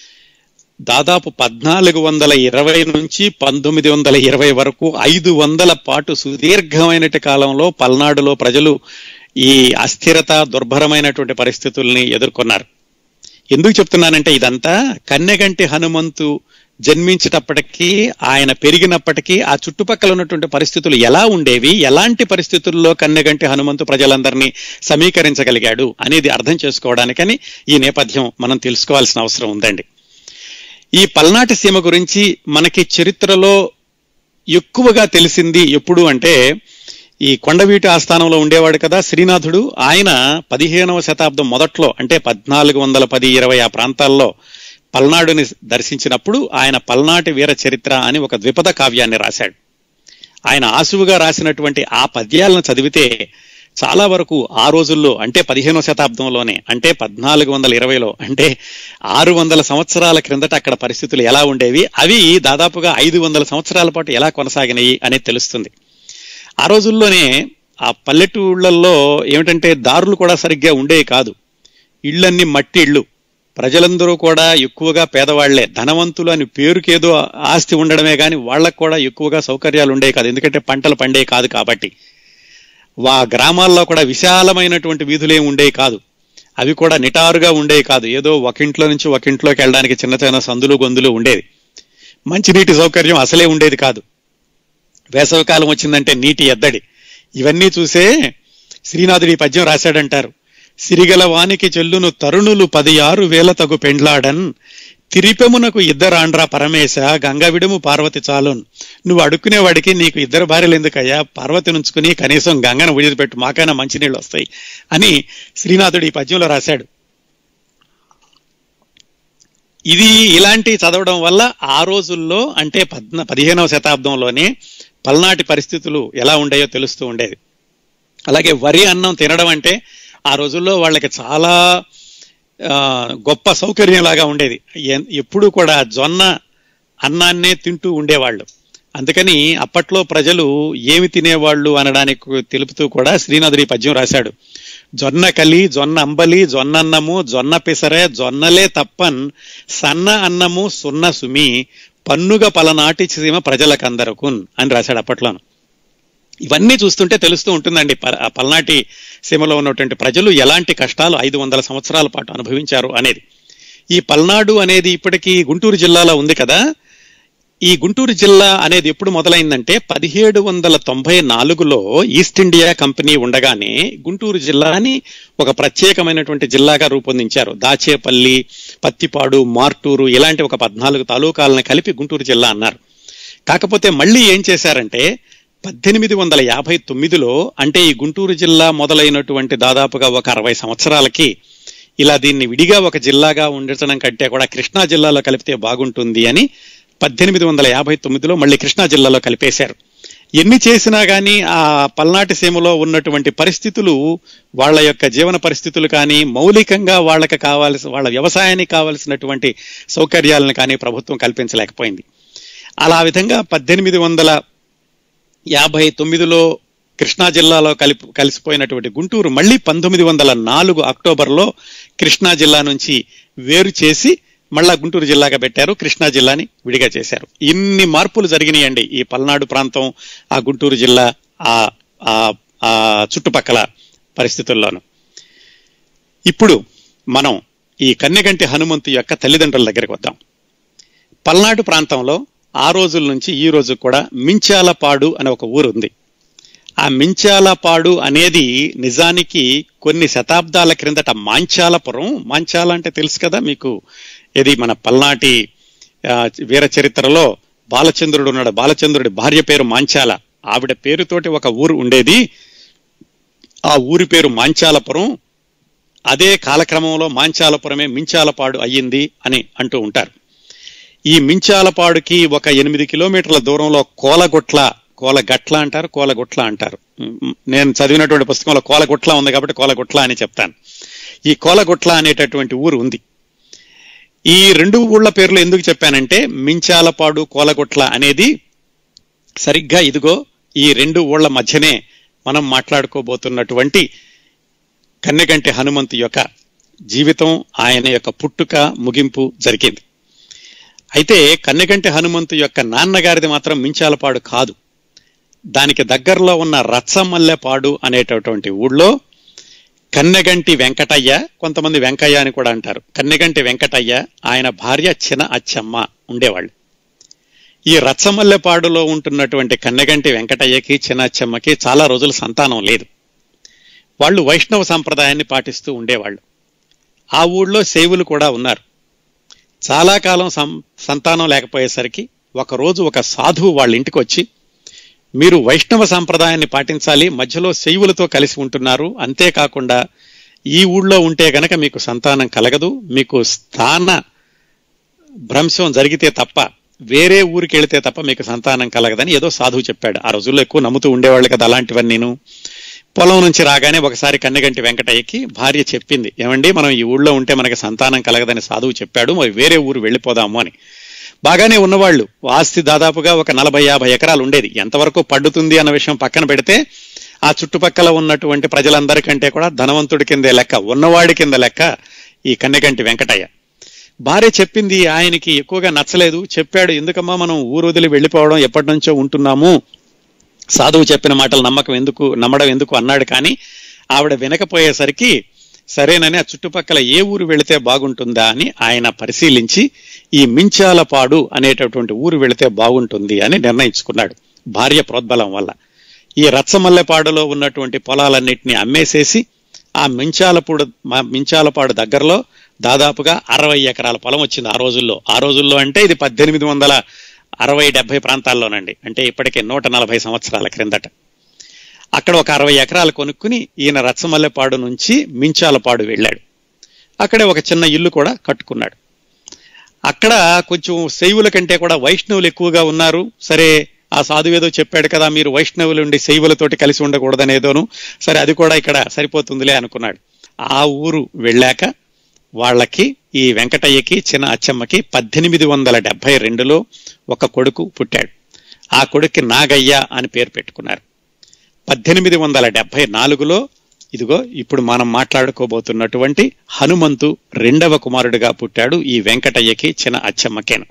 దాదాపు పద్నాలుగు వందల ఇరవై నుంచి పంతొమ్మిది వందల ఇరవై వరకు ఐదు వందల పాటు సుదీర్ఘమైనటి కాలంలో పల్నాడులో ప్రజలు ఈ అస్థిరత దుర్భరమైనటువంటి పరిస్థితుల్ని ఎదుర్కొన్నారు ఎందుకు చెప్తున్నానంటే ఇదంతా కన్నెగంటి హనుమంతు జన్మించేటప్పటికీ ఆయన పెరిగినప్పటికీ ఆ చుట్టుపక్కల ఉన్నటువంటి పరిస్థితులు ఎలా ఉండేవి ఎలాంటి పరిస్థితుల్లో కన్నెగంటి హనుమంతు ప్రజలందరినీ సమీకరించగలిగాడు అనేది అర్థం చేసుకోవడానికని ఈ నేపథ్యం మనం తెలుసుకోవాల్సిన అవసరం ఉందండి ఈ పల్నాటి సీమ గురించి మనకి చరిత్రలో ఎక్కువగా తెలిసింది ఎప్పుడు అంటే ఈ కొండవీటి ఆస్థానంలో ఉండేవాడు కదా శ్రీనాథుడు ఆయన పదిహేనవ శతాబ్దం మొదట్లో అంటే పద్నాలుగు వందల పది ఇరవై ఆ ప్రాంతాల్లో పల్నాడుని దర్శించినప్పుడు ఆయన పల్నాటి వీర చరిత్ర అని ఒక ద్విపద కావ్యాన్ని రాశాడు ఆయన ఆసువుగా రాసినటువంటి ఆ పద్యాలను చదివితే చాలా వరకు ఆ రోజుల్లో అంటే పదిహేనో శతాబ్దంలోనే అంటే పద్నాలుగు వందల ఇరవైలో అంటే ఆరు వందల సంవత్సరాల క్రిందట అక్కడ పరిస్థితులు ఎలా ఉండేవి అవి దాదాపుగా ఐదు వందల సంవత్సరాల పాటు ఎలా కొనసాగినాయి అనేది తెలుస్తుంది ఆ రోజుల్లోనే ఆ పల్లెటూళ్ళల్లో ఏమిటంటే దారులు కూడా సరిగ్గా ఉండేవి కాదు ఇళ్ళన్నీ మట్టి ఇళ్ళు ప్రజలందరూ కూడా ఎక్కువగా పేదవాళ్లే ధనవంతులు అని పేరుకేదో ఆస్తి ఉండడమే కానీ వాళ్ళకు కూడా ఎక్కువగా సౌకర్యాలు ఉండేవి కాదు ఎందుకంటే పంటలు పండే కాదు కాబట్టి వా గ్రామాల్లో కూడా విశాలమైనటువంటి వీధులేం ఉండేవి కాదు అవి కూడా నిటారుగా ఉండేవి కాదు ఏదో ఒక ఇంట్లో నుంచి ఒక ఇంట్లోకి వెళ్ళడానికి చిన్న చిన్న సందులు గొంతులు ఉండేది మంచినీటి సౌకర్యం అసలే ఉండేది కాదు వేసవికాలం వచ్చిందంటే నీటి ఎద్దడి ఇవన్నీ చూసే శ్రీనాథుడి ఈ పద్యం రాశాడంటారు సిరిగల వానికి చెల్లును తరుణులు పది ఆరు వేల తగు పెండ్లాడన్ తిరిపెమునకు ఇద్దరాండ్రా పరమేశ గంగవిడుము పార్వతి చాలున్ నువ్వు అడుక్కునేవాడికి నీకు ఇద్దరు భార్యలు ఎందుకయ్యా పార్వతి నుంచుకుని కనీసం గంగను విడిచిపెట్టు మాకైనా మంచినీళ్ళు వస్తాయి అని శ్రీనాథుడు ఈ పద్యంలో రాశాడు ఇది ఇలాంటి చదవడం వల్ల ఆ రోజుల్లో అంటే పద్న పదిహేనవ శతాబ్దంలోనే పల్నాటి పరిస్థితులు ఎలా ఉండేయో తెలుస్తూ ఉండేది అలాగే వరి అన్నం తినడం అంటే ఆ రోజుల్లో వాళ్ళకి చాలా ఆ, గొప్ప సౌకర్యంలాగా ఉండేది ఎన్- ఎప్పుడూ కూడా జొన్న అన్నాన్నే తింటూ ఉండేవాళ్ళు అందుకని అప్పట్లో ప్రజలు ఏమి తినేవాళ్ళు అనడానికి తెలుపుతూ కూడా శ్రీనాథుడి ఈ పద్యం రాశాడు జొన్న కలి జొన్న అంబలి జొన్నన్నము జొన్న పిసరే జొన్నలే తప్పన్ సన్న అన్నము సున్న సుమి పన్నుగ పలనాటి సీమ ప్రజలకందరకున్ అని రాశాడు అప్పట్లోను ఇవన్నీ చూస్తుంటే తెలుస్తూ ఉంటుందండి ప- ఆ పల్నాటి సీమలో ఉన్నటువంటి ప్రజలు ఎలాంటి కష్టాలు ఐదు వందల సంవత్సరాల పాటు అనుభవించారు అనేది ఈ పల్నాడు అనేది ఇప్పటికీ గుంటూరు జిల్లాలో ఉంది కదా ఈ గుంటూరు జిల్లా అనేది ఎప్పుడు మొదలైందంటే పదిహేడు వందల తొంభై నాలుగులో ఈస్ట్ ఇండియా కంపెనీ ఉండగానే గుంటూరు జిల్లాని ఒక ప్రత్యేకమైనటువంటి జిల్లాగా రూపొందించారు దాచేపల్లి పత్తిపాడు మార్టూరు ఇలాంటి ఒక పద్నాలుగు తాలూకాలను కలిపి గుంటూరు జిల్లా అన్నారు కాకపోతే మళ్ళీ ఏం చేశారంటే పద్దెనిమిది వందల యాభై తొమ్మిదిలో అంటే ఈ గుంటూరు జిల్లా మొదలైనటువంటి దాదాపుగా ఒక అరవై సంవత్సరాలకి ఇలా దీన్ని విడిగా ఒక జిల్లాగా ఉండటం కంటే కూడా కృష్ణా జిల్లాలో కలిపితే బాగుంటుంది అని పద్దెనిమిది వందల యాభై తొమ్మిదిలో మళ్ళీ కృష్ణా జిల్లాలో కలిపేశారు ఎన్ని చేసినా గానీ ఆ పల్నాటి సీమలో ఉన్నటువంటి పరిస్థితులు వాళ్ళ యొక్క జీవన పరిస్థితులు కానీ మౌలికంగా వాళ్ళకి కావాల్సిన వాళ్ళ వ్యవసాయానికి కావలసినటువంటి సౌకర్యాలను కానీ ప్రభుత్వం కల్పించలేకపోయింది అలా విధంగా పద్దెనిమిది వందల యాభై తొమ్మిదిలో కృష్ణా జిల్లాలో కలిపి కలిసిపోయినటువంటి గుంటూరు మళ్ళీ పంతొమ్మిది వందల నాలుగు అక్టోబర్లో కృష్ణా జిల్లా నుంచి వేరు చేసి మళ్ళా గుంటూరు జిల్లాగా పెట్టారు కృష్ణా జిల్లాని విడిగా చేశారు ఇన్ని మార్పులు జరిగినాయండి ఈ పల్నాడు ప్రాంతం ఆ గుంటూరు జిల్లా ఆ ఆ చుట్టుపక్కల పరిస్థితుల్లోనూ ఇప్పుడు మనం ఈ కన్నెగంటి హనుమంతు యొక్క తల్లిదండ్రుల దగ్గరికి వద్దాం పల్నాడు ప్రాంతంలో ఆ రోజుల నుంచి ఈ రోజు కూడా మించాలపాడు అనే ఒక ఊరు ఉంది ఆ మించాలపాడు అనేది నిజానికి కొన్ని శతాబ్దాల క్రిందట మాంచాలపురం మాంచాల అంటే తెలుసు కదా మీకు ఇది మన పల్నాటి వీర చరిత్రలో బాలచంద్రుడు ఉన్నాడు బాలచంద్రుడి భార్య పేరు మాంచాల ఆవిడ పేరుతోటి ఒక ఊరు ఉండేది ఆ ఊరి పేరు మాంచాలపురం అదే కాలక్రమంలో మాంచాలపురమే మించాలపాడు అయ్యింది అని అంటూ ఉంటారు ఈ మించాలపాడుకి ఒక ఎనిమిది కిలోమీటర్ల దూరంలో కోలగొట్ల కోలగట్ల అంటారు కోలగొట్ల అంటారు నేను చదివినటువంటి పుస్తకంలో కోలగొట్ల ఉంది కాబట్టి కోలగొట్ల అని చెప్తాను ఈ కోలగొట్ల అనేటటువంటి ఊరు ఉంది ఈ రెండు ఊళ్ళ పేర్లు ఎందుకు చెప్పానంటే మించాలపాడు కోలగొట్ల అనేది సరిగ్గా ఇదిగో ఈ రెండు ఊళ్ళ మధ్యనే మనం మాట్లాడుకోబోతున్నటువంటి కన్నెగంటి హనుమంతు యొక్క జీవితం ఆయన యొక్క పుట్టుక ముగింపు జరిగింది అయితే కన్నెగంటి హనుమంతు యొక్క నాన్నగారిది మాత్రం మించాలపాడు కాదు దానికి దగ్గరలో ఉన్న రచ్చమల్లెపాడు అనేటటువంటి ఊళ్ళో కన్నెగంటి వెంకటయ్య కొంతమంది వెంకయ్య అని కూడా అంటారు కన్నెగంటి వెంకటయ్య ఆయన భార్య చిన అచ్చమ్మ ఉండేవాళ్ళు ఈ రచ్చమల్లెపాడులో ఉంటున్నటువంటి కన్నెగంటి వెంకటయ్యకి చిన అచ్చమ్మకి చాలా రోజులు సంతానం లేదు వాళ్ళు వైష్ణవ సంప్రదాయాన్ని పాటిస్తూ ఉండేవాళ్ళు ఆ ఊళ్ళో సేవులు కూడా ఉన్నారు చాలా కాలం సంతానం లేకపోయేసరికి ఒకరోజు ఒక సాధువు వాళ్ళ ఇంటికి వచ్చి మీరు వైష్ణవ సాంప్రదాయాన్ని పాటించాలి మధ్యలో శైవులతో కలిసి ఉంటున్నారు అంతేకాకుండా ఈ ఊళ్ళో ఉంటే గనక మీకు సంతానం కలగదు మీకు స్థాన భ్రంశం జరిగితే తప్ప వేరే ఊరికి వెళితే తప్ప మీకు సంతానం కలగదని ఏదో సాధువు చెప్పాడు ఆ రోజుల్లో ఎక్కువ నమ్ముతూ ఉండేవాళ్ళు కదా అలాంటివన్నీ నేను పొలం నుంచి రాగానే ఒకసారి కన్నెగంటి వెంకటయ్యకి భార్య చెప్పింది ఏమండి మనం ఈ ఊళ్ళో ఉంటే మనకి సంతానం కలగదని సాధువు చెప్పాడు మరి వేరే ఊరు వెళ్ళిపోదాము అని బాగానే ఉన్నవాళ్ళు ఆస్తి దాదాపుగా ఒక నలభై యాభై ఎకరాలు ఉండేది ఎంతవరకు పడ్డుతుంది అన్న విషయం పక్కన పెడితే ఆ చుట్టుపక్కల ఉన్నటువంటి ప్రజలందరికంటే కూడా ధనవంతుడి కిందే లెక్క ఉన్నవాడి కింద లెక్క ఈ కన్నెగంటి వెంకటయ్య భార్య చెప్పింది ఆయనకి ఎక్కువగా నచ్చలేదు చెప్పాడు ఎందుకమ్మా మనం ఊరు వదిలి వెళ్ళిపోవడం ఎప్పటి నుంచో ఉంటున్నాము సాధువు చెప్పిన మాటలు నమ్మకం ఎందుకు నమ్మడం ఎందుకు అన్నాడు కానీ ఆవిడ వినకపోయేసరికి సరేనని ఆ చుట్టుపక్కల ఏ ఊరు వెళితే బాగుంటుందా అని ఆయన పరిశీలించి ఈ మించాలపాడు అనేటటువంటి ఊరు వెళితే బాగుంటుంది అని నిర్ణయించుకున్నాడు భార్య ప్రోద్బలం వల్ల ఈ రచ్చమల్లెపాడులో ఉన్నటువంటి పొలాలన్నింటినీ అమ్మేసేసి ఆ మించాలపూడు మించాలపాడు దగ్గరలో దాదాపుగా అరవై ఎకరాల పొలం వచ్చింది ఆ రోజుల్లో ఆ రోజుల్లో అంటే ఇది పద్దెనిమిది వందల అరవై డెబ్బై ప్రాంతాల్లోనండి అంటే ఇప్పటికే నూట నలభై సంవత్సరాల క్రిందట అక్కడ ఒక అరవై ఎకరాలు కొనుక్కుని ఈయన రచ్చమల్లెపాడు నుంచి మించాలపాడు వెళ్ళాడు అక్కడే ఒక చిన్న ఇల్లు కూడా కట్టుకున్నాడు అక్కడ కొంచెం శైవుల కంటే కూడా వైష్ణవులు ఎక్కువగా ఉన్నారు సరే ఆ సాధువేదో చెప్పాడు కదా మీరు వైష్ణవులు ఉండి శైవులతోటి కలిసి ఉండకూడదనేదోను సరే అది కూడా ఇక్కడ సరిపోతుందిలే అనుకున్నాడు ఆ ఊరు వెళ్ళాక వాళ్ళకి ఈ వెంకటయ్యకి చిన్న అచ్చమ్మకి పద్దెనిమిది వందల డెబ్బై రెండులో ఒక కొడుకు పుట్టాడు ఆ కొడుక్కి నాగయ్య అని పేరు పెట్టుకున్నారు పద్దెనిమిది వందల డెబ్బై నాలుగులో ఇదిగో ఇప్పుడు మనం మాట్లాడుకోబోతున్నటువంటి హనుమంతు రెండవ కుమారుడిగా పుట్టాడు ఈ వెంకటయ్యకి చిన్న అచ్చమ్మకేను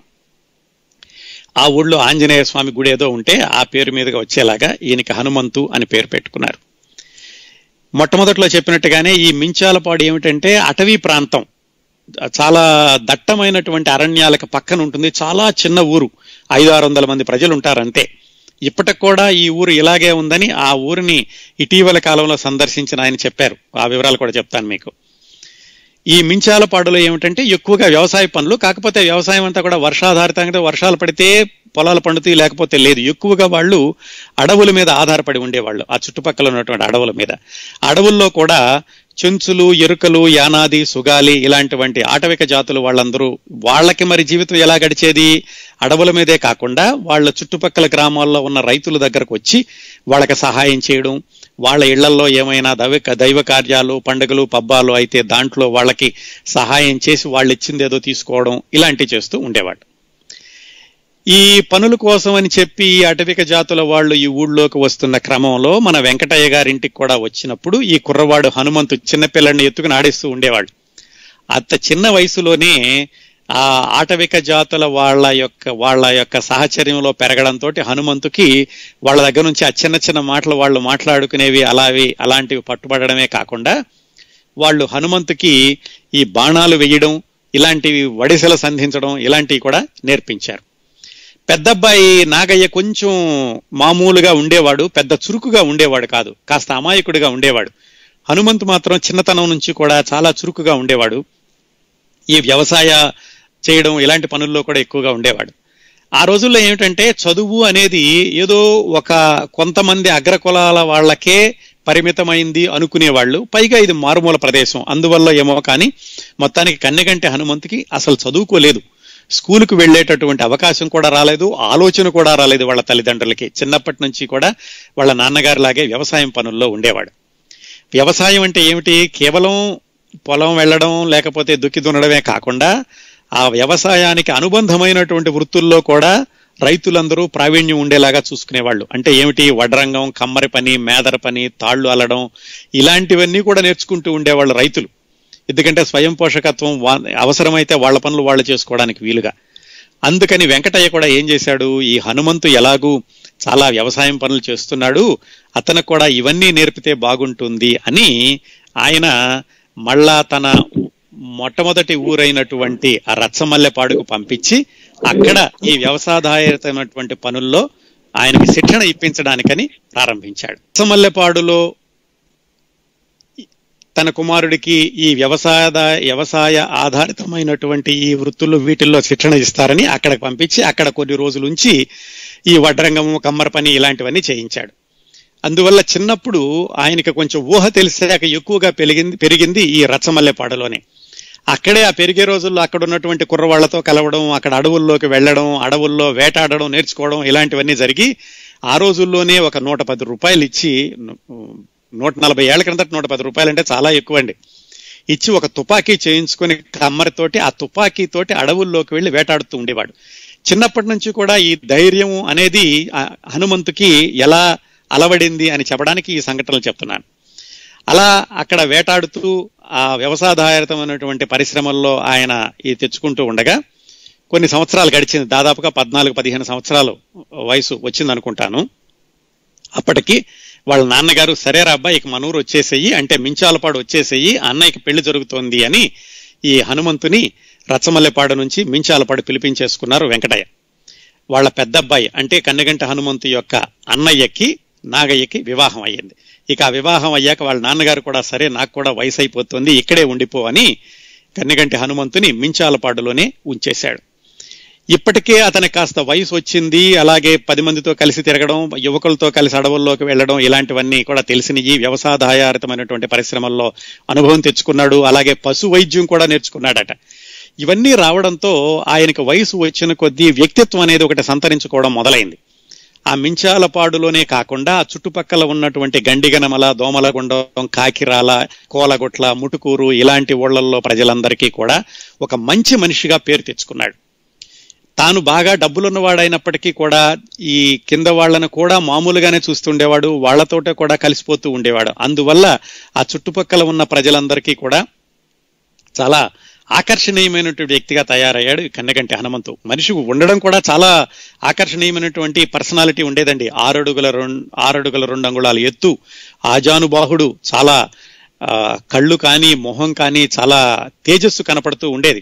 ఆ ఊళ్ళో ఆంజనేయ స్వామి గుడి ఏదో ఉంటే ఆ పేరు మీదుగా వచ్చేలాగా ఈయనకి హనుమంతు అని పేరు పెట్టుకున్నారు మొట్టమొదట్లో చెప్పినట్టుగానే ఈ మించాలపాడు ఏమిటంటే అటవీ ప్రాంతం చాలా దట్టమైనటువంటి అరణ్యాలకు పక్కన ఉంటుంది చాలా చిన్న ఊరు ఐదు ఆరు వందల మంది ప్రజలు ఉంటారు అంతే ఇప్పటికి కూడా ఈ ఊరు ఇలాగే ఉందని ఆ ఊరిని ఇటీవల కాలంలో సందర్శించిన ఆయన చెప్పారు ఆ వివరాలు కూడా చెప్తాను మీకు ఈ మించాలపాడులో ఏమిటంటే ఎక్కువగా వ్యవసాయ పనులు కాకపోతే వ్యవసాయం అంతా కూడా వర్షాధారితంగా వర్షాలు పడితే పొలాలు పండుతాయి లేకపోతే లేదు ఎక్కువగా వాళ్ళు అడవుల మీద ఆధారపడి ఉండేవాళ్ళు ఆ చుట్టుపక్కల ఉన్నటువంటి అడవుల మీద అడవుల్లో కూడా చెంచులు ఎరుకలు యానాది సుగాలి ఇలాంటివంటి ఆటవిక జాతులు వాళ్ళందరూ వాళ్ళకి మరి జీవితం ఎలా గడిచేది అడవుల మీదే కాకుండా వాళ్ళ చుట్టుపక్కల గ్రామాల్లో ఉన్న రైతుల దగ్గరకు వచ్చి వాళ్ళకి సహాయం చేయడం వాళ్ళ ఇళ్లలో ఏమైనా దైవ దైవ కార్యాలు పండుగలు పబ్బాలు అయితే దాంట్లో వాళ్ళకి సహాయం చేసి వాళ్ళు ఇచ్చింది ఏదో తీసుకోవడం ఇలాంటివి చేస్తూ ఉండేవాడు ఈ పనుల కోసం అని చెప్పి ఈ అటవిక జాతుల వాళ్ళు ఈ ఊళ్ళోకి వస్తున్న క్రమంలో మన వెంకటయ్య గారింటికి కూడా వచ్చినప్పుడు ఈ కుర్రవాడు హనుమంతు చిన్నపిల్లడిని ఎత్తుకుని ఆడిస్తూ ఉండేవాడు అంత చిన్న వయసులోనే ఆ ఆటవిక జాతుల వాళ్ళ యొక్క వాళ్ళ యొక్క సాహచర్యంలో పెరగడంతో హనుమంతుకి వాళ్ళ దగ్గర నుంచి ఆ చిన్న చిన్న మాటలు వాళ్ళు మాట్లాడుకునేవి అలావి అలాంటివి పట్టుబడమే కాకుండా వాళ్ళు హనుమంతుకి ఈ బాణాలు వేయడం ఇలాంటివి వడిసెలు సంధించడం ఇలాంటివి కూడా నేర్పించారు పెద్దబ్బాయి నాగయ్య కొంచెం మామూలుగా ఉండేవాడు పెద్ద చురుకుగా ఉండేవాడు కాదు కాస్త అమాయకుడిగా ఉండేవాడు హనుమంతు మాత్రం చిన్నతనం నుంచి కూడా చాలా చురుకుగా ఉండేవాడు ఈ వ్యవసాయ చేయడం ఇలాంటి పనుల్లో కూడా ఎక్కువగా ఉండేవాడు ఆ రోజుల్లో ఏమిటంటే చదువు అనేది ఏదో ఒక కొంతమంది అగ్రకులాల వాళ్ళకే పరిమితమైంది అనుకునేవాళ్ళు పైగా ఇది మారుమూల ప్రదేశం అందువల్ల ఏమో కానీ మొత్తానికి కన్నెగంటి హనుమంతుకి అసలు చదువుకోలేదు స్కూలుకు వెళ్ళేటటువంటి అవకాశం కూడా రాలేదు ఆలోచన కూడా రాలేదు వాళ్ళ తల్లిదండ్రులకి చిన్నప్పటి నుంచి కూడా వాళ్ళ నాన్నగారి లాగే వ్యవసాయం పనుల్లో ఉండేవాడు వ్యవసాయం అంటే ఏమిటి కేవలం పొలం వెళ్ళడం లేకపోతే దుక్కి దున్నడమే కాకుండా ఆ వ్యవసాయానికి అనుబంధమైనటువంటి వృత్తుల్లో కూడా రైతులందరూ ప్రావీణ్యం ఉండేలాగా చూసుకునేవాళ్ళు అంటే ఏమిటి వడ్రంగం కమ్మరి పని మేదర పని తాళ్లు అల్లడం ఇలాంటివన్నీ కూడా నేర్చుకుంటూ ఉండేవాళ్ళు రైతులు ఎందుకంటే స్వయం పోషకత్వం అవసరమైతే వాళ్ళ పనులు వాళ్ళు చేసుకోవడానికి వీలుగా అందుకని వెంకటయ్య కూడా ఏం చేశాడు ఈ హనుమంతు ఎలాగూ చాలా వ్యవసాయం పనులు చేస్తున్నాడు అతనికి కూడా ఇవన్నీ నేర్పితే బాగుంటుంది అని ఆయన మళ్ళా తన మొట్టమొదటి ఊరైనటువంటి ఆ రచ్చమల్లెపాడుకు పంపించి అక్కడ ఈ వ్యవసాయదాయమైనటువంటి పనుల్లో ఆయనకి శిక్షణ ఇప్పించడానికని ప్రారంభించాడు రచ్చమల్లెపాడులో తన కుమారుడికి ఈ వ్యవసాయ వ్యవసాయ ఆధారితమైనటువంటి ఈ వృత్తులు వీటిల్లో శిక్షణ ఇస్తారని అక్కడికి పంపించి అక్కడ కొన్ని రోజులుంచి ఈ వడ్రంగము కమ్మర పని ఇలాంటివన్నీ చేయించాడు అందువల్ల చిన్నప్పుడు ఆయనకి కొంచెం ఊహ తెలిసాక ఎక్కువగా పెరిగింది పెరిగింది ఈ రచ్చమల్లెపాడులోనే అక్కడే ఆ పెరిగే రోజుల్లో అక్కడ ఉన్నటువంటి కుర్రవాళ్లతో కలవడం అక్కడ అడవుల్లోకి వెళ్ళడం అడవుల్లో వేటాడడం నేర్చుకోవడం ఇలాంటివన్నీ జరిగి ఆ రోజుల్లోనే ఒక నూట పది రూపాయలు ఇచ్చి నూట నలభై ఏళ్ల క్రిందట నూట పది రూపాయలు అంటే చాలా ఎక్కువ అండి ఇచ్చి ఒక తుపాకీ చేయించుకుని కమ్మరితోటి ఆ తుపాకీతోటి అడవుల్లోకి వెళ్ళి వేటాడుతూ ఉండేవాడు చిన్నప్పటి నుంచి కూడా ఈ ధైర్యం అనేది హనుమంతుకి ఎలా అలవడింది అని చెప్పడానికి ఈ సంఘటనలు చెప్తున్నాను అలా అక్కడ వేటాడుతూ ఆ వ్యవసాయధారితమైనటువంటి పరిశ్రమల్లో ఆయన ఈ తెచ్చుకుంటూ ఉండగా కొన్ని సంవత్సరాలు గడిచింది దాదాపుగా పద్నాలుగు పదిహేను సంవత్సరాలు వయసు వచ్చింది అనుకుంటాను అప్పటికి వాళ్ళ నాన్నగారు సరేరా అబ్బాయి ఇక మనూరు వచ్చేసేయి అంటే మించాలపాడు వచ్చేసేయి అన్నయ్యకి పెళ్లి జరుగుతోంది అని ఈ హనుమంతుని రచ్చమల్లెపాడు నుంచి మించాలపాడు పిలిపించేసుకున్నారు వెంకటయ్య వాళ్ళ పెద్దబ్బాయి అంటే కన్నెగంట హనుమంతు యొక్క అన్నయ్యకి నాగయ్యకి వివాహం అయ్యింది ఇక ఆ వివాహం అయ్యాక వాళ్ళ నాన్నగారు కూడా సరే నాకు కూడా వయసు అయిపోతుంది ఇక్కడే ఉండిపో అని కన్నెగంటి హనుమంతుని మించాలపాడులోనే ఉంచేశాడు ఇప్పటికే అతనికి కాస్త వయసు వచ్చింది అలాగే పది మందితో కలిసి తిరగడం యువకులతో కలిసి అడవుల్లోకి వెళ్ళడం ఇలాంటివన్నీ కూడా తెలిసినవి వ్యవసాయాధారితమైనటువంటి పరిశ్రమల్లో అనుభవం తెచ్చుకున్నాడు అలాగే పశు వైద్యం కూడా నేర్చుకున్నాడట ఇవన్నీ రావడంతో ఆయనకు వయసు వచ్చిన కొద్దీ వ్యక్తిత్వం అనేది ఒకటి సంతరించుకోవడం మొదలైంది ఆ మించాలపాడులోనే కాకుండా ఆ చుట్టుపక్కల ఉన్నటువంటి గండిగనమల దోమలగుండం కాకిరాల కోలగొట్ల ముటుకూరు ఇలాంటి ఊళ్ళల్లో ప్రజలందరికీ కూడా ఒక మంచి మనిషిగా పేరు తెచ్చుకున్నాడు తాను బాగా డబ్బులున్నవాడైనప్పటికీ కూడా ఈ కింద వాళ్లను కూడా మామూలుగానే చూస్తుండేవాడు వాళ్లతోటే కూడా కలిసిపోతూ ఉండేవాడు అందువల్ల ఆ చుట్టుపక్కల ఉన్న ప్రజలందరికీ కూడా చాలా ఆకర్షణీయమైనటువంటి వ్యక్తిగా తయారయ్యాడు కన్నగంటి హనుమంతు మనిషి ఉండడం కూడా చాలా ఆకర్షణీయమైనటువంటి పర్సనాలిటీ ఉండేదండి ఆరడుగుల రెండు ఆరడుగుల రెండు అంగుళాల ఎత్తు ఆజానుబాహుడు చాలా కళ్ళు కానీ మొహం కానీ చాలా తేజస్సు కనపడుతూ ఉండేది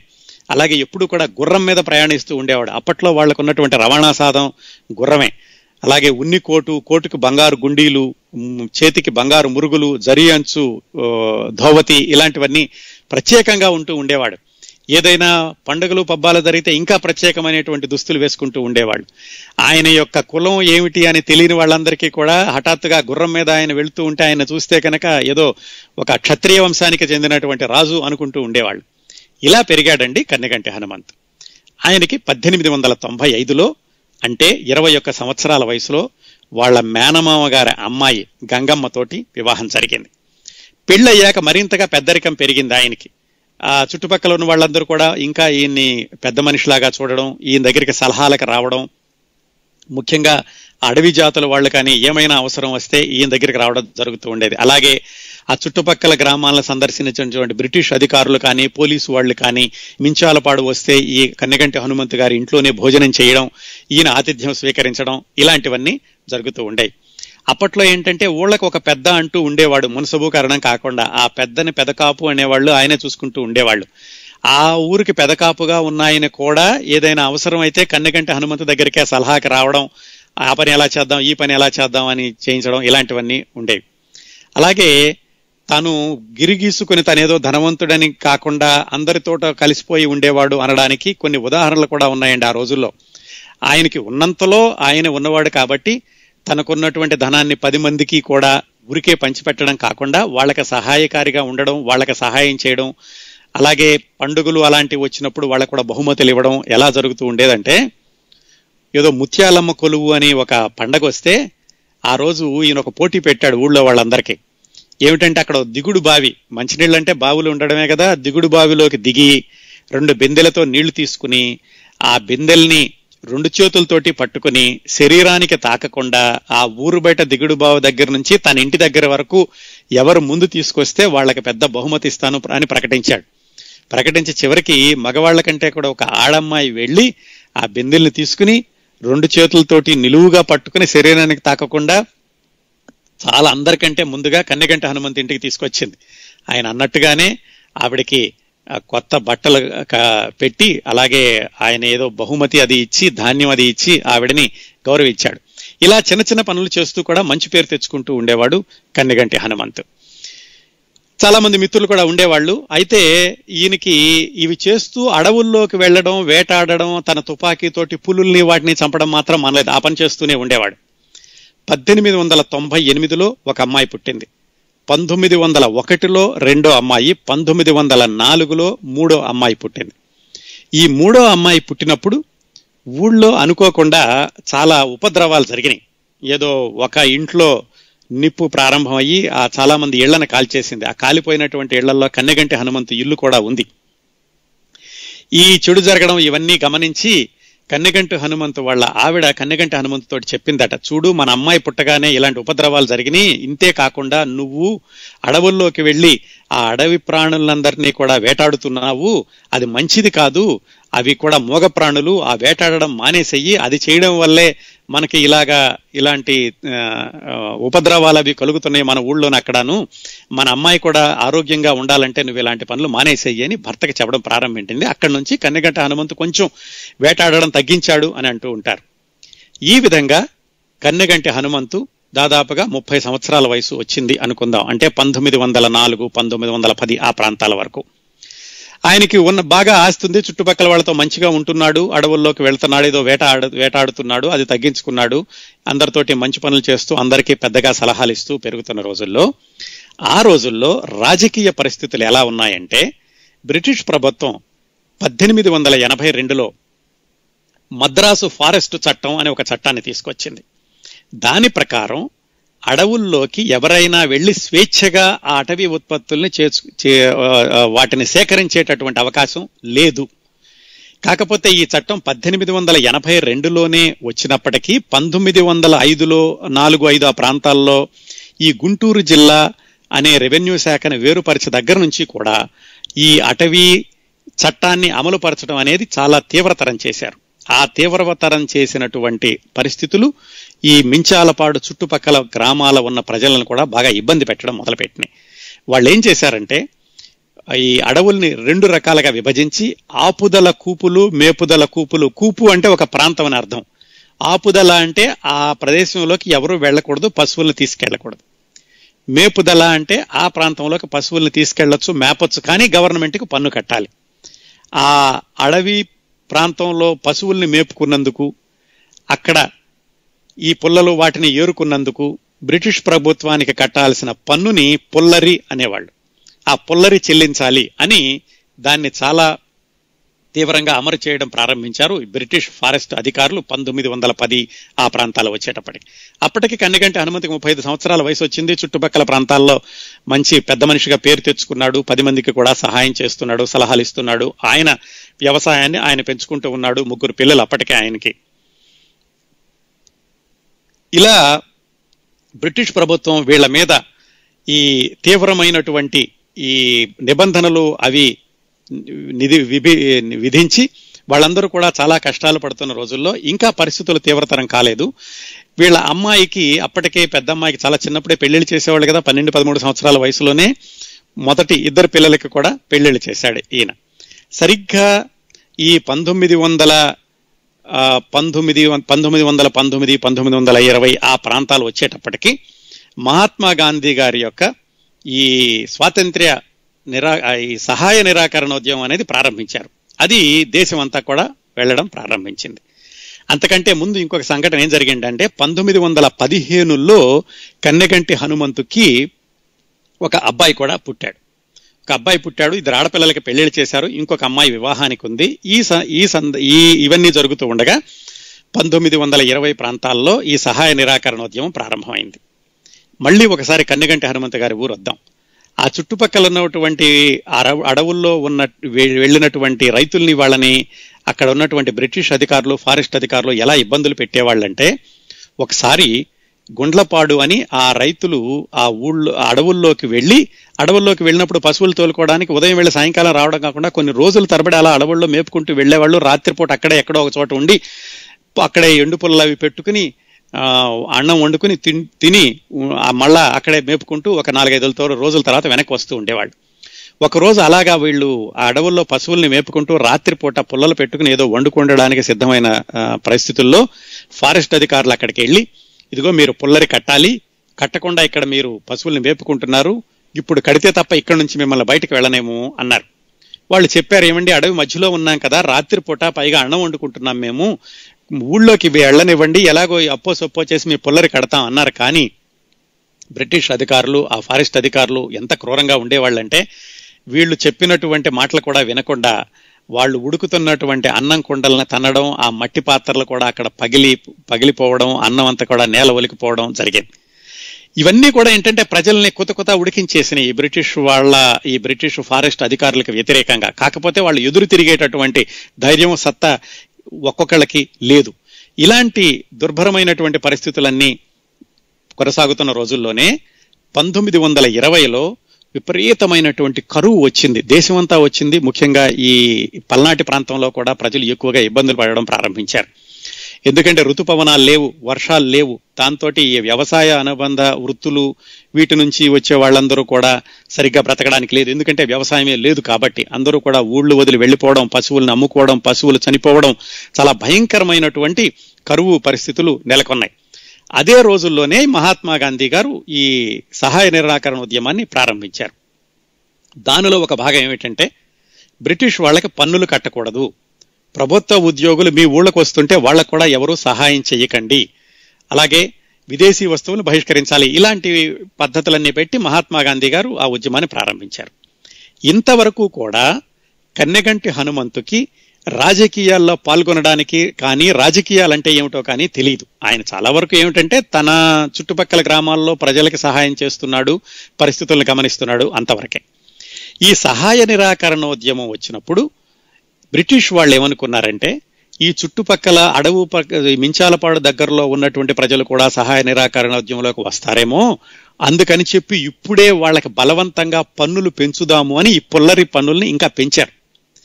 అలాగే ఎప్పుడు కూడా గుర్రం మీద ప్రయాణిస్తూ ఉండేవాడు అప్పట్లో వాళ్ళకు ఉన్నటువంటి రవాణా సాధం గుర్రమే అలాగే ఉన్ని కోటు కోటుకు బంగారు గుండీలు మ్, చేతికి బంగారు మురుగులు జరి అంచు ఆ, ధోవతి ఇలాంటివన్నీ ప్రత్యేకంగా ఉంటూ ఉండేవాడు ఏదైనా పండుగలు పబ్బాలు జరిగితే ఇంకా ప్రత్యేకమైనటువంటి దుస్తులు వేసుకుంటూ ఉండేవాళ్ళు ఆయన యొక్క కులం ఏమిటి అని తెలియని వాళ్ళందరికీ కూడా హఠాత్తుగా గుర్రం మీద ఆయన వెళ్తూ ఉంటే ఆయన చూస్తే కనుక ఏదో ఒక క్షత్రియ వంశానికి చెందినటువంటి రాజు అనుకుంటూ ఉండేవాళ్ళు ఇలా పెరిగాడండి కన్నెగంటి హనుమంత్ ఆయనకి పద్దెనిమిది వందల తొంభై ఐదులో అంటే ఇరవై ఒక్క సంవత్సరాల వయసులో వాళ్ళ మేనమామ గారి అమ్మాయి గంగమ్మతోటి వివాహం జరిగింది పెళ్ళయ్యాక మరింతగా పెద్దరికం పెరిగింది ఆయనకి ఆ చుట్టుపక్కల ఉన్న వాళ్ళందరూ కూడా ఇంకా ఈయన్ని పెద్ద మనిషిలాగా చూడడం ఈయన దగ్గరికి సలహాలకు రావడం ముఖ్యంగా అడవి జాతుల వాళ్ళు కానీ ఏమైనా అవసరం వస్తే ఈయన దగ్గరికి రావడం జరుగుతూ ఉండేది అలాగే ఆ చుట్టుపక్కల గ్రామాలను సందర్శించినటువంటి బ్రిటిష్ అధికారులు కానీ పోలీసు వాళ్ళు కానీ మించాలపాడు వస్తే ఈ కన్నెగంటి హనుమంతు గారి ఇంట్లోనే భోజనం చేయడం ఈయన ఆతిథ్యం స్వీకరించడం ఇలాంటివన్నీ జరుగుతూ ఉండేవి అప్పట్లో ఏంటంటే ఊళ్ళకు ఒక పెద్ద అంటూ ఉండేవాడు మున్సబు కారణం కాకుండా ఆ పెద్దని పెదకాపు అనేవాళ్ళు ఆయనే చూసుకుంటూ ఉండేవాళ్ళు ఆ ఊరికి పెదకాపుగా ఉన్న ఆయన కూడా ఏదైనా అవసరం అయితే కన్నెగంటి హనుమంతు దగ్గరికి ఆ సలహాకి రావడం ఆ పని ఎలా చేద్దాం ఈ పని ఎలా చేద్దాం అని చేయించడం ఇలాంటివన్నీ ఉండేవి అలాగే తాను గిరిగీసుకుని తనేదో ధనవంతుడని కాకుండా అందరితోట కలిసిపోయి ఉండేవాడు అనడానికి కొన్ని ఉదాహరణలు కూడా ఉన్నాయండి ఆ రోజుల్లో ఆయనకి ఉన్నంతలో ఆయన ఉన్నవాడు కాబట్టి తనకున్నటువంటి ధనాన్ని పది మందికి కూడా ఊరికే పంచిపెట్టడం కాకుండా వాళ్ళకి సహాయకారిగా ఉండడం వాళ్ళకి సహాయం చేయడం అలాగే పండుగలు అలాంటివి వచ్చినప్పుడు వాళ్ళకు కూడా బహుమతులు ఇవ్వడం ఎలా జరుగుతూ ఉండేదంటే ఏదో ముత్యాలమ్మ కొలువు అని ఒక పండగ వస్తే ఆ రోజు ఈయన ఒక పోటీ పెట్టాడు ఊళ్ళో వాళ్ళందరికీ ఏమిటంటే అక్కడ ఓ దిగుడు బావి మంచినీళ్ళు అంటే బావులు ఉండడమే కదా దిగుడు బావిలోకి దిగి రెండు బిందెలతో నీళ్లు తీసుకుని ఆ బిందెల్ని రెండు చేతులతోటి పట్టుకుని శరీరానికి తాకకుండా ఆ ఊరు బయట దిగుడు బావి దగ్గర నుంచి తన ఇంటి దగ్గర వరకు ఎవరు ముందు తీసుకొస్తే వాళ్ళకి పెద్ద బహుమతి ఇస్తాను అని ప్రకటించాడు ప్రకటించి చివరికి మగవాళ్ల కంటే కూడా ఒక ఆడమ్మాయి వెళ్ళి ఆ బిందెల్ని తీసుకుని రెండు చేతులతోటి నిలువుగా పట్టుకుని శరీరానికి తాకకుండా చాలా అందరికంటే ముందుగా కన్నెగంట హనుమంత్ ఇంటికి తీసుకొచ్చింది ఆయన అన్నట్టుగానే ఆవిడకి ఆ, కొత్త బట్టలు క- పెట్టి అలాగే ఆయన ఏదో బహుమతి అది ఇచ్చి ధాన్యం అది ఇచ్చి ఆవిడని గౌరవించాడు ఇలా చిన్న చిన్న పనులు చేస్తూ కూడా మంచి పేరు తెచ్చుకుంటూ ఉండేవాడు కన్నెగంటి హనుమంత్ చాలా మంది మిత్రులు కూడా ఉండేవాళ్ళు అయితే ఈయనకి ఇవి చేస్తూ అడవుల్లోకి వెళ్ళడం వేటాడడం తన తుపాకీతోటి పులుల్ని వాటిని చంపడం మాత్రం మనలేదు ఆ పని చేస్తూనే ఉండేవాడు పద్దెనిమిది వందల తొంభై ఎనిమిదిలో ఒక అమ్మాయి పుట్టింది పంతొమ్మిది వందల ఒకటిలో రెండో అమ్మాయి పంతొమ్మిది వందల నాలుగులో మూడో అమ్మాయి పుట్టింది ఈ మూడో అమ్మాయి పుట్టినప్పుడు ఊళ్ళో అనుకోకుండా చాలా ఉపద్రవాలు జరిగినాయి ఏదో ఒక ఇంట్లో నిప్పు ప్రారంభమయ్యి ఆ చాలా మంది ఇళ్లను కాల్చేసింది ఆ కాలిపోయినటువంటి ఇళ్లలో కన్నెగంటి హనుమంతు ఇల్లు కూడా ఉంది ఈ చెడు జరగడం ఇవన్నీ గమనించి కన్నెగంటి హనుమంతు వాళ్ళ ఆవిడ కన్నెగంటి హనుమంతు తోటి చెప్పిందట చూడు మన అమ్మాయి పుట్టగానే ఇలాంటి ఉపద్రవాలు జరిగినాయి ఇంతే కాకుండా నువ్వు అడవుల్లోకి వెళ్ళి ఆ అడవి ప్రాణులందరినీ కూడా వేటాడుతున్నావు అది మంచిది కాదు అవి కూడా మూగ ప్రాణులు ఆ వేటాడడం మానేసెయ్యి అది చేయడం వల్లే మనకి ఇలాగా ఇలాంటి ఆ, ఆ, ఉపద్రవాలు అవి కలుగుతున్నాయి మన ఊళ్ళోనే అక్కడను మన అమ్మాయి కూడా ఆరోగ్యంగా ఉండాలంటే నువ్వు ఇలాంటి పనులు మానేసేయి అని భర్తకి చెప్పడం ప్రారంభించింది అక్కడి నుంచి కన్నెగంట హనుమంతు కొంచెం వేటాడడం తగ్గించాడు అని అంటూ ఉంటారు ఈ విధంగా కన్నెగంటి హనుమంతు దాదాపుగా ముప్పై సంవత్సరాల వయసు వచ్చింది అనుకుందాం అంటే పంతొమ్మిది వందల నాలుగు పంతొమ్మిది వందల పది ఆ ప్రాంతాల వరకు ఆయనకి ఉన్న బాగా ఆస్తుంది చుట్టుపక్కల వాళ్ళతో మంచిగా ఉంటున్నాడు అడవుల్లోకి వెళ్తున్నాడు ఏదో వేట ఆడు వేటాడుతున్నాడు అది తగ్గించుకున్నాడు అందరితోటి మంచి పనులు చేస్తూ అందరికీ పెద్దగా సలహాలు ఇస్తూ పెరుగుతున్న రోజుల్లో ఆ రోజుల్లో రాజకీయ పరిస్థితులు ఎలా ఉన్నాయంటే బ్రిటిష్ ప్రభుత్వం పద్దెనిమిది వందల ఎనభై రెండులో మద్రాసు ఫారెస్ట్ చట్టం అనే ఒక చట్టాన్ని తీసుకొచ్చింది దాని ప్రకారం అడవుల్లోకి ఎవరైనా వెళ్లి స్వేచ్ఛగా ఆ అటవీ ఉత్పత్తుల్ని చేసు చే- ఆ, ఆ, వాటిని సేకరించేటటువంటి అవకాశం లేదు కాకపోతే ఈ చట్టం పద్దెనిమిది వందల ఎనభై రెండులోనే వచ్చినప్పటికీ పంతొమ్మిది వందల ఐదులో నాలుగు ఐదు ఆ ప్రాంతాల్లో ఈ గుంటూరు జిల్లా అనే రెవెన్యూ శాఖను వేరుపరిచే దగ్గర నుంచి కూడా ఈ అటవీ చట్టాన్ని అమలుపరచడం అనేది చాలా తీవ్రతరం చేశారు ఆ తీవ్రతరం చేసినటువంటి పరిస్థితులు ఈ మించాలపాడు చుట్టుపక్కల గ్రామాల ఉన్న ప్రజలను కూడా బాగా ఇబ్బంది పెట్టడం మొదలుపెట్టినాయి వాళ్ళు ఏం చేశారంటే ఈ అడవుల్ని రెండు రకాలుగా విభజించి ఆపుదల కూపులు మేపుదల కూపులు కూపు అంటే ఒక ప్రాంతం అని అర్థం ఆపుదల అంటే ఆ ప్రదేశంలోకి ఎవరు వెళ్ళకూడదు పశువుల్ని తీసుకెళ్ళకూడదు మేపుదల అంటే ఆ ప్రాంతంలోకి పశువుల్ని తీసుకెళ్లొచ్చు మేపొచ్చు కానీ గవర్నమెంట్కి పన్ను కట్టాలి ఆ అడవి ప్రాంతంలో పశువుల్ని మేపుకున్నందుకు అక్కడ ఈ పుల్లలు వాటిని ఏరుకున్నందుకు బ్రిటిష్ ప్రభుత్వానికి కట్టాల్సిన పన్నుని పుల్లరి అనేవాళ్ళు ఆ పుల్లరి చెల్లించాలి అని దాన్ని చాలా తీవ్రంగా అమలు చేయడం ప్రారంభించారు బ్రిటిష్ ఫారెస్ట్ అధికారులు పంతొమ్మిది వందల పది ఆ ప్రాంతాలు వచ్చేటప్పటికి అప్పటికి కన్నెగంటి హనుమతికి ముప్పై ఐదు సంవత్సరాల వయసు వచ్చింది చుట్టుపక్కల ప్రాంతాల్లో మంచి పెద్ద మనిషిగా పేరు తెచ్చుకున్నాడు పది మందికి కూడా సహాయం చేస్తున్నాడు సలహాలు ఇస్తున్నాడు ఆయన వ్యవసాయాన్ని ఆయన పెంచుకుంటూ ఉన్నాడు ముగ్గురు పిల్లలు అప్పటికే ఆయనకి ఇలా బ్రిటిష్ ప్రభుత్వం వీళ్ళ మీద ఈ తీవ్రమైనటువంటి ఈ నిబంధనలు అవి నిధి విభి విధించి వాళ్ళందరూ కూడా చాలా కష్టాలు పడుతున్న రోజుల్లో ఇంకా పరిస్థితులు తీవ్రతరం కాలేదు వీళ్ళ అమ్మాయికి అప్పటికే పెద్ద అమ్మాయికి చాలా చిన్నప్పుడే పెళ్లిళ్ళు చేసేవాళ్ళు కదా పన్నెండు పదమూడు సంవత్సరాల వయసులోనే మొదటి ఇద్దరు పిల్లలకి కూడా పెళ్లిళ్ళు చేశాడు ఈయన సరిగ్గా ఈ పంతొమ్మిది వందల ఆ, పంతొమ్మిది వం- పంతొమ్మిది వందల పంతొమ్మిది పంతొమ్మిది వందల ఇరవై ఆ ప్రాంతాలు వచ్చేటప్పటికి మహాత్మా గాంధీ గారి యొక్క ఈ స్వాతంత్ర్య నిరా ఆ, ఈ సహాయ నిరాకరణోద్యమం అనేది ప్రారంభించారు అది దేశం అంతా కూడా వెళ్ళడం ప్రారంభించింది అంతకంటే ముందు ఇంకొక సంఘటన ఏం జరిగిందంటే పంతొమ్మిది వందల పదిహేనులో కన్నెగంటి హనుమంతుకి ఒక అబ్బాయి కూడా పుట్టాడు ఒక అబ్బాయి పుట్టాడు ఇద్దరు ఆడపిల్లలకి పెళ్లిళ్ళు చేశారు ఇంకొక అమ్మాయి వివాహానికి ఉంది ఈ స- ఈ సంద ఈ ఇవన్నీ జరుగుతూ ఉండగా పంతొమ్మిది వందల ఇరవై ప్రాంతాల్లో ఈ సహాయ నిరాకరణోద్యమం ప్రారంభమైంది మళ్ళీ ఒకసారి కన్నెగంటి హనుమంత గారి ఊరు వద్దాం ఆ చుట్టుపక్కల ఉన్నటువంటి అరవ- అడవుల్లో ఉన్న వె- వెళ్ళినటువంటి రైతుల్ని వాళ్ళని అక్కడ ఉన్నటువంటి బ్రిటిష్ అధికారులు ఫారెస్ట్ అధికారులు ఎలా ఇబ్బందులు పెట్టేవాళ్ళంటే ఒకసారి గుండ్లపాడు అని ఆ రైతులు ఆ ఊళ్ళో ఆ అడవుల్లోకి వెళ్ళి అడవుల్లోకి వెళ్ళినప్పుడు పశువులు తోలుకోవడానికి ఉదయం వెళ్ళి సాయంకాలం రావడం కాకుండా కొన్ని రోజులు తరబడి అలా అడవుల్లో మేపుకుంటూ వెళ్ళేవాళ్ళు రాత్రిపూట అక్కడే ఎక్కడో ఒక చోట ఉండి అక్కడే ఎండు పుల్లలు అవి పెట్టుకుని ఆ, అన్నం వండుకుని తిన్- తిని ఆ మళ్ళా అక్కడే మేపుకుంటూ ఒక నాలుగైదు రోజుల తర్వాత వెనక్కి వస్తూ ఉండేవాళ్ళు ఒక రోజు అలాగా వీళ్ళు ఆ అడవుల్లో పశువుల్ని మేపుకుంటూ రాత్రిపూట పుల్లలు పెట్టుకుని ఏదో వండుకుండడానికి సిద్ధమైన ఆ, పరిస్థితుల్లో ఫారెస్ట్ అధికారులు అక్కడికి వెళ్ళి ఇదిగో మీరు పుల్లరి కట్టాలి కట్టకుండా ఇక్కడ మీరు పశువుల్ని మేపుకుంటున్నారు ఇప్పుడు కడితే తప్ప ఇక్కడ నుంచి మిమ్మల్ని బయటకు వెళ్ళనేమో అన్నారు వాళ్ళు చెప్పారు ఏమండి అడవి మధ్యలో ఉన్నాం కదా రాత్రిపూట పైగా అన్నం వండుకుంటున్నాం మేము ఊళ్ళోకి ఇవి వెళ్ళనివ్వండి ఎలాగో ఈ అప్పో సొప్పో చేసి మీ పుల్లరి కడతాం అన్నారు కానీ బ్రిటిష్ అధికారులు ఆ ఫారెస్ట్ అధికారులు ఎంత క్రూరంగా ఉండేవాళ్ళంటే వీళ్ళు చెప్పినటువంటి మాటలు కూడా వినకుండా వాళ్ళు ఉడుకుతున్నటువంటి అన్నం కుండలను తన్నడం ఆ మట్టి పాత్రలు కూడా అక్కడ పగిలి పగిలిపోవడం అన్నం అంతా కూడా నేల ఒలికిపోవడం జరిగింది ఇవన్నీ కూడా ఏంటంటే ప్రజల్ని కొత్త కొత్త ఉడికించేసినాయి ఈ బ్రిటిష్ వాళ్ళ ఈ బ్రిటిష్ ఫారెస్ట్ అధికారులకు వ్యతిరేకంగా కాకపోతే వాళ్ళు ఎదురు తిరిగేటటువంటి ధైర్యం సత్తా ఒక్కొక్కళ్ళకి లేదు ఇలాంటి దుర్భరమైనటువంటి పరిస్థితులన్నీ కొనసాగుతున్న రోజుల్లోనే పంతొమ్మిది వందల ఇరవైలో విపరీతమైనటువంటి కరువు వచ్చింది దేశమంతా వచ్చింది ముఖ్యంగా ఈ పల్నాటి ప్రాంతంలో కూడా ప్రజలు ఎక్కువగా ఇబ్బందులు పడడం ప్రారంభించారు ఎందుకంటే ఋతుపవనాలు లేవు వర్షాలు లేవు దాంతో ఈ వ్యవసాయ అనుబంధ వృత్తులు వీటి నుంచి వచ్చే వాళ్ళందరూ కూడా సరిగ్గా బ్రతకడానికి లేదు ఎందుకంటే వ్యవసాయమే లేదు కాబట్టి అందరూ కూడా ఊళ్ళు వదిలి వెళ్ళిపోవడం పశువులను అమ్ముకోవడం పశువులు చనిపోవడం చాలా భయంకరమైనటువంటి కరువు పరిస్థితులు నెలకొన్నాయి అదే రోజుల్లోనే మహాత్మా గాంధీ గారు ఈ సహాయ నిరాకరణ ఉద్యమాన్ని ప్రారంభించారు దానిలో ఒక భాగం ఏమిటంటే బ్రిటిష్ వాళ్ళకి పన్నులు కట్టకూడదు ప్రభుత్వ ఉద్యోగులు మీ ఊళ్ళకు వస్తుంటే వాళ్ళకు కూడా ఎవరూ సహాయం చేయకండి అలాగే విదేశీ వస్తువులు బహిష్కరించాలి ఇలాంటి పద్ధతులన్నీ పెట్టి మహాత్మా గాంధీ గారు ఆ ఉద్యమాన్ని ప్రారంభించారు ఇంతవరకు కూడా కన్నెగంటి హనుమంతుకి రాజకీయాల్లో పాల్గొనడానికి కానీ రాజకీయాలంటే ఏమిటో కానీ తెలియదు ఆయన చాలా వరకు ఏమిటంటే తన చుట్టుపక్కల గ్రామాల్లో ప్రజలకి సహాయం చేస్తున్నాడు పరిస్థితులను గమనిస్తున్నాడు అంతవరకే ఈ సహాయ నిరాకరణోద్యమం వచ్చినప్పుడు బ్రిటిష్ వాళ్ళు ఏమనుకున్నారంటే ఈ చుట్టుపక్కల అడవు పక్క మించాలపాడు దగ్గరలో ఉన్నటువంటి ప్రజలు కూడా సహాయ నిరాకరణ ఉద్యమంలోకి వస్తారేమో అందుకని చెప్పి ఇప్పుడే వాళ్ళకి బలవంతంగా పన్నులు పెంచుదాము అని ఈ పుల్లరి పన్నుల్ని ఇంకా పెంచారు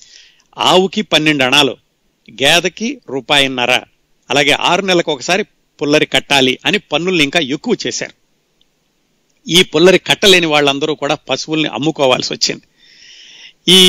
ఆవుకి పన్నెండు అణాలు గేదకి రూపాయిన్నర అలాగే ఆరు నెలలకు ఒకసారి పుల్లరి కట్టాలి అని పన్నుల్ని ఇంకా ఎక్కువ చేశారు ఈ పుల్లరి కట్టలేని వాళ్ళందరూ కూడా పశువుల్ని అమ్ముకోవాల్సి వచ్చింది ఈ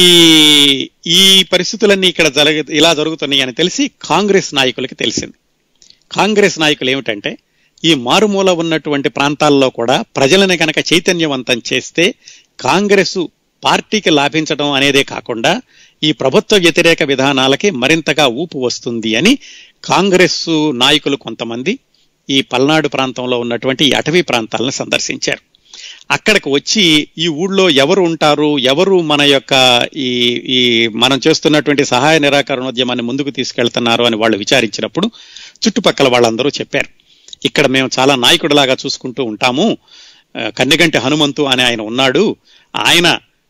ఈ పరిస్థితులన్నీ ఇక్కడ జరగ ఇలా జరుగుతున్నాయి అని తెలిసి కాంగ్రెస్ నాయకులకి తెలిసింది కాంగ్రెస్ నాయకులు ఏమిటంటే ఈ మారుమూల ఉన్నటువంటి ప్రాంతాల్లో కూడా ప్రజలను కనుక చైతన్యవంతం చేస్తే కాంగ్రెస్ పార్టీకి లాభించడం అనేదే కాకుండా ఈ ప్రభుత్వ వ్యతిరేక విధానాలకి మరింతగా ఊపు వస్తుంది అని కాంగ్రెస్ నాయకులు కొంతమంది ఈ పల్నాడు ప్రాంతంలో ఉన్నటువంటి ఈ అటవీ ప్రాంతాలను సందర్శించారు అక్కడికి వచ్చి ఈ ఊళ్ళో ఎవరు ఉంటారు ఎవరు మన యొక్క ఈ ఈ మనం చేస్తున్నటువంటి సహాయ నిరాకరణోద్యమాన్ని ముందుకు తీసుకెళ్తున్నారు అని వాళ్ళు విచారించినప్పుడు చుట్టుపక్కల వాళ్ళందరూ చెప్పారు ఇక్కడ మేము చాలా నాయకుడిలాగా చూసుకుంటూ ఉంటాము ఆ, కన్నెగంటి హనుమంతు అని ఆయన ఉన్నాడు ఆయన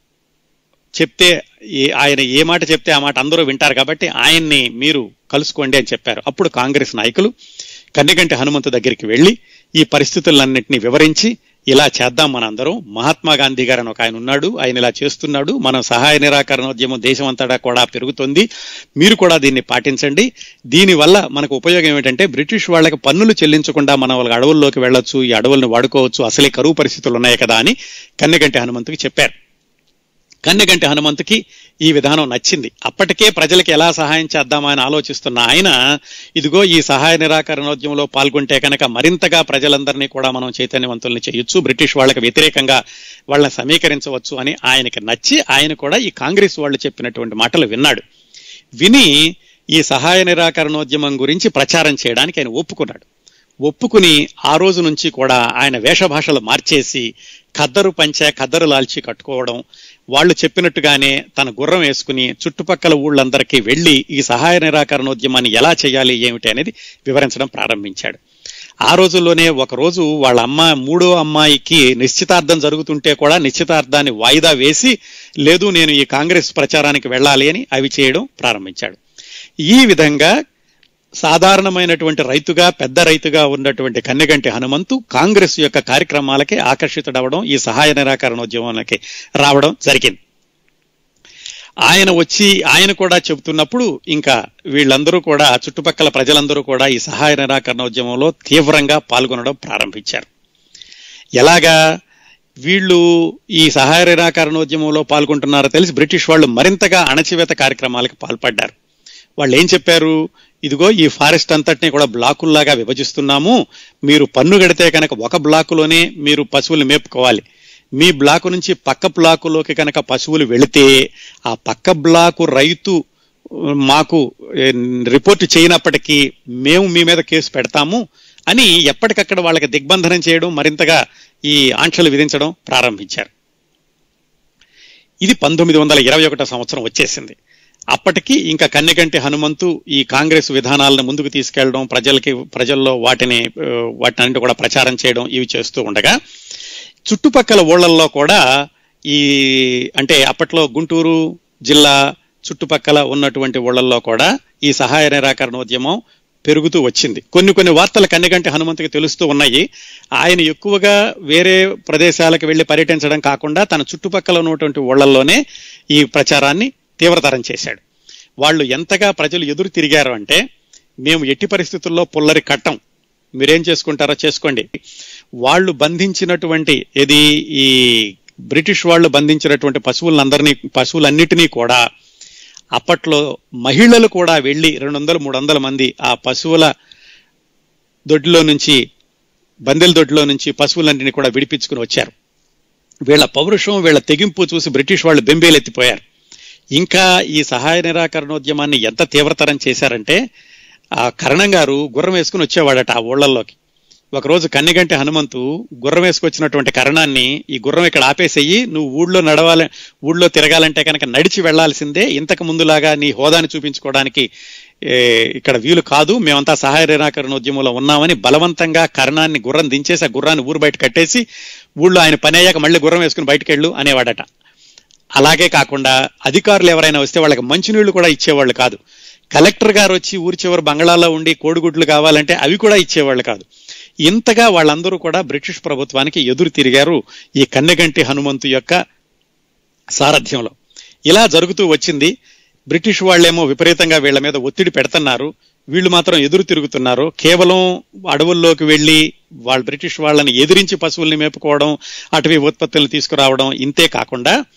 చెప్తే ఏ- ఆయన ఏ మాట చెప్తే ఆ మాట అందరూ వింటారు కాబట్టి ఆయన్ని మీరు కలుసుకోండి అని చెప్పారు అప్పుడు కాంగ్రెస్ నాయకులు కన్నెగంటి హనుమంతు దగ్గరికి వెళ్ళి ఈ పరిస్థితులన్నింటినీ వివరించి ఇలా చేద్దాం మనందరం మహాత్మా గాంధీ గారు అని ఒక ఆయన ఉన్నాడు ఆయన ఇలా చేస్తున్నాడు మనం సహాయ నిరాకరణోద్యమం దేశమంతటా కూడా పెరుగుతుంది మీరు కూడా దీన్ని పాటించండి దీనివల్ల మనకు ఉపయోగం ఏమిటంటే బ్రిటిష్ వాళ్ళకి పన్నులు చెల్లించకుండా మనం వాళ్ళ అడవుల్లోకి వెళ్ళొచ్చు ఈ అడవులను వాడుకోవచ్చు అసలే కరువు పరిస్థితులు ఉన్నాయి కదా అని కన్నెగంటి హనుమంతుకి చెప్పారు కన్నెగంటి హనుమంతుకి ఈ విధానం నచ్చింది అప్పటికే ప్రజలకు ఎలా సహాయం చేద్దామా అని ఆలోచిస్తున్న ఆయన ఇదిగో ఈ సహాయ నిరాకరణోద్యమంలో పాల్గొంటే కనుక మరింతగా ప్రజలందరినీ కూడా మనం చైతన్యవంతుల్ని చేయొచ్చు బ్రిటిష్ వాళ్ళకి వ్యతిరేకంగా వాళ్ళని సమీకరించవచ్చు అని ఆయనకి నచ్చి ఆయన కూడా ఈ కాంగ్రెస్ వాళ్ళు చెప్పినటువంటి మాటలు విన్నాడు విని ఈ సహాయ నిరాకరణోద్యమం గురించి ప్రచారం చేయడానికి ఆయన ఒప్పుకున్నాడు ఒప్పుకుని ఆ రోజు నుంచి కూడా ఆయన వేషభాషలు మార్చేసి ఖద్దరు పంచ ఖద్దరు లాల్చి కట్టుకోవడం వాళ్ళు చెప్పినట్టుగానే తన గుర్రం వేసుకుని చుట్టుపక్కల ఊళ్ళందరికీ వెళ్లి ఈ సహాయ నిరాకరణోద్యమాన్ని ఎలా చేయాలి ఏమిటి అనేది వివరించడం ప్రారంభించాడు ఆ రోజుల్లోనే ఒక రోజు వాళ్ళ అమ్మ మూడో అమ్మాయికి నిశ్చితార్థం జరుగుతుంటే కూడా నిశ్చితార్థాన్ని వాయిదా వేసి లేదు నేను ఈ కాంగ్రెస్ ప్రచారానికి వెళ్ళాలి అని అవి చేయడం ప్రారంభించాడు ఈ విధంగా సాధారణమైనటువంటి రైతుగా పెద్ద రైతుగా ఉన్నటువంటి కన్నెగంటి హనుమంతు కాంగ్రెస్ యొక్క కార్యక్రమాలకి ఆకర్షితుడవడం ఈ సహాయ నిరాకరణోద్యమానికి రావడం జరిగింది ఆయన వచ్చి ఆయన కూడా చెబుతున్నప్పుడు ఇంకా వీళ్ళందరూ కూడా చుట్టుపక్కల ప్రజలందరూ కూడా ఈ సహాయ నిరాకరణోద్యమంలో తీవ్రంగా పాల్గొనడం ప్రారంభించారు ఎలాగా వీళ్ళు ఈ సహాయ నిరాకరణోద్యమంలో పాల్గొంటున్నారో తెలిసి బ్రిటిష్ వాళ్ళు మరింతగా అణచివేత కార్యక్రమాలకు పాల్పడ్డారు వాళ్ళు ఏం చెప్పారు ఇదిగో ఈ ఫారెస్ట్ అంతటిని కూడా బ్లాకుల్లాగా విభజిస్తున్నాము మీరు పన్ను గడితే కనుక ఒక బ్లాకులోనే మీరు పశువులు మేపుకోవాలి మీ బ్లాకు నుంచి పక్క బ్లాకులోకి కనుక పశువులు వెళితే ఆ పక్క బ్లాకు రైతు మాకు ఏ, రిపోర్ట్ చేయనప్పటికీ మేము మీ మీద కేసు పెడతాము అని ఎప్పటికక్కడ వాళ్ళకి దిగ్బంధనం చేయడం మరింతగా ఈ ఆంక్షలు విధించడం ప్రారంభించారు ఇది పంతొమ్మిది వందల ఇరవై ఒకటో సంవత్సరం వచ్చేసింది అప్పటికి ఇంకా కన్నెగంటి హనుమంతు ఈ కాంగ్రెస్ విధానాలను ముందుకు తీసుకెళ్లడం ప్రజలకి ప్రజల్లో వాటిని ఆ, వాటిని కూడా ప్రచారం చేయడం ఇవి చేస్తూ ఉండగా చుట్టుపక్కల ఊళ్ళల్లో కూడా ఈ అంటే అప్పట్లో గుంటూరు జిల్లా చుట్టుపక్కల ఉన్నటువంటి ఊళ్ళల్లో కూడా ఈ సహాయ నిరాకరణోద్యమం పెరుగుతూ వచ్చింది కొన్ని కొన్ని వార్తలు కన్నెగంటి హనుమంతుకి తెలుస్తూ ఉన్నాయి ఆయన ఎక్కువగా వేరే ప్రదేశాలకు వెళ్లి పర్యటించడం కాకుండా తన చుట్టుపక్కల ఉన్నటువంటి ఊళ్ళల్లోనే ఈ ప్రచారాన్ని తీవ్రతరం చేశాడు వాళ్ళు ఎంతగా ప్రజలు ఎదురు తిరిగారు అంటే మేము ఎట్టి పరిస్థితుల్లో పుల్లరి కట్టం మీరేం చేసుకుంటారో చేసుకోండి వాళ్ళు బంధించినటువంటి ఇది ఈ బ్రిటిష్ వాళ్ళు బంధించినటువంటి పశువులందరినీ పశువులన్నిటినీ కూడా అప్పట్లో మహిళలు కూడా వెళ్ళి రెండు వందలు మూడు వందల మంది ఆ పశువుల దొడ్లో నుంచి బందెల దొడ్లో నుంచి పశువులన్నింటినీ కూడా విడిపించుకుని వచ్చారు వీళ్ళ పౌరుషం వీళ్ళ తెగింపు చూసి బ్రిటిష్ వాళ్ళు బెంబేలెత్తిపోయారు ఇంకా ఈ సహాయ నిరాకరణోద్యమాన్ని ఎంత తీవ్రతరం చేశారంటే ఆ కరణం గారు గుర్రం వేసుకుని వచ్చేవాడట ఆ ఊళ్ళల్లోకి ఒకరోజు కన్నెగంటి హనుమంతు గుర్రం వేసుకొచ్చినటువంటి కరణాన్ని ఈ గుర్రం ఇక్కడ ఆపేసేయి నువ్వు ఊళ్ళో నడవాలి ఊళ్ళో తిరగాలంటే కనుక నడిచి వెళ్లాల్సిందే ఇంతకు ముందులాగా నీ హోదాని చూపించుకోవడానికి ఏ, ఇక్కడ వీలు కాదు మేమంతా సహాయ నిరాకరణ ఉద్యమంలో ఉన్నామని బలవంతంగా కరణాన్ని గుర్రం దించేసి ఆ గుర్రాన్ని ఊరు బయట కట్టేసి ఊళ్ళో ఆయన పని అయ్యాక మళ్ళీ గుర్రం వేసుకుని బయటకెళ్ళు అనేవాడట అలాగే కాకుండా అధికారులు ఎవరైనా వస్తే వాళ్ళకి మంచినీళ్లు కూడా ఇచ్చేవాళ్ళు కాదు కలెక్టర్ గారు వచ్చి ఊరి చివరి బంగ్లాలో ఉండి కోడిగుడ్లు కావాలంటే అవి కూడా ఇచ్చేవాళ్ళు కాదు ఇంతగా వాళ్ళందరూ కూడా బ్రిటిష్ ప్రభుత్వానికి ఎదురు తిరిగారు ఈ కన్నెగంటి హనుమంతు యొక్క సారథ్యంలో ఇలా జరుగుతూ వచ్చింది బ్రిటిష్ వాళ్ళేమో విపరీతంగా వీళ్ళ మీద ఒత్తిడి పెడుతున్నారు వీళ్ళు మాత్రం ఎదురు తిరుగుతున్నారు కేవలం అడవుల్లోకి వెళ్లి వాళ్ళు బ్రిటిష్ వాళ్ళని ఎదిరించి పశువుల్ని మేపుకోవడం అటవీ ఉత్పత్తులను తీసుకురావడం ఇంతే కాకుండా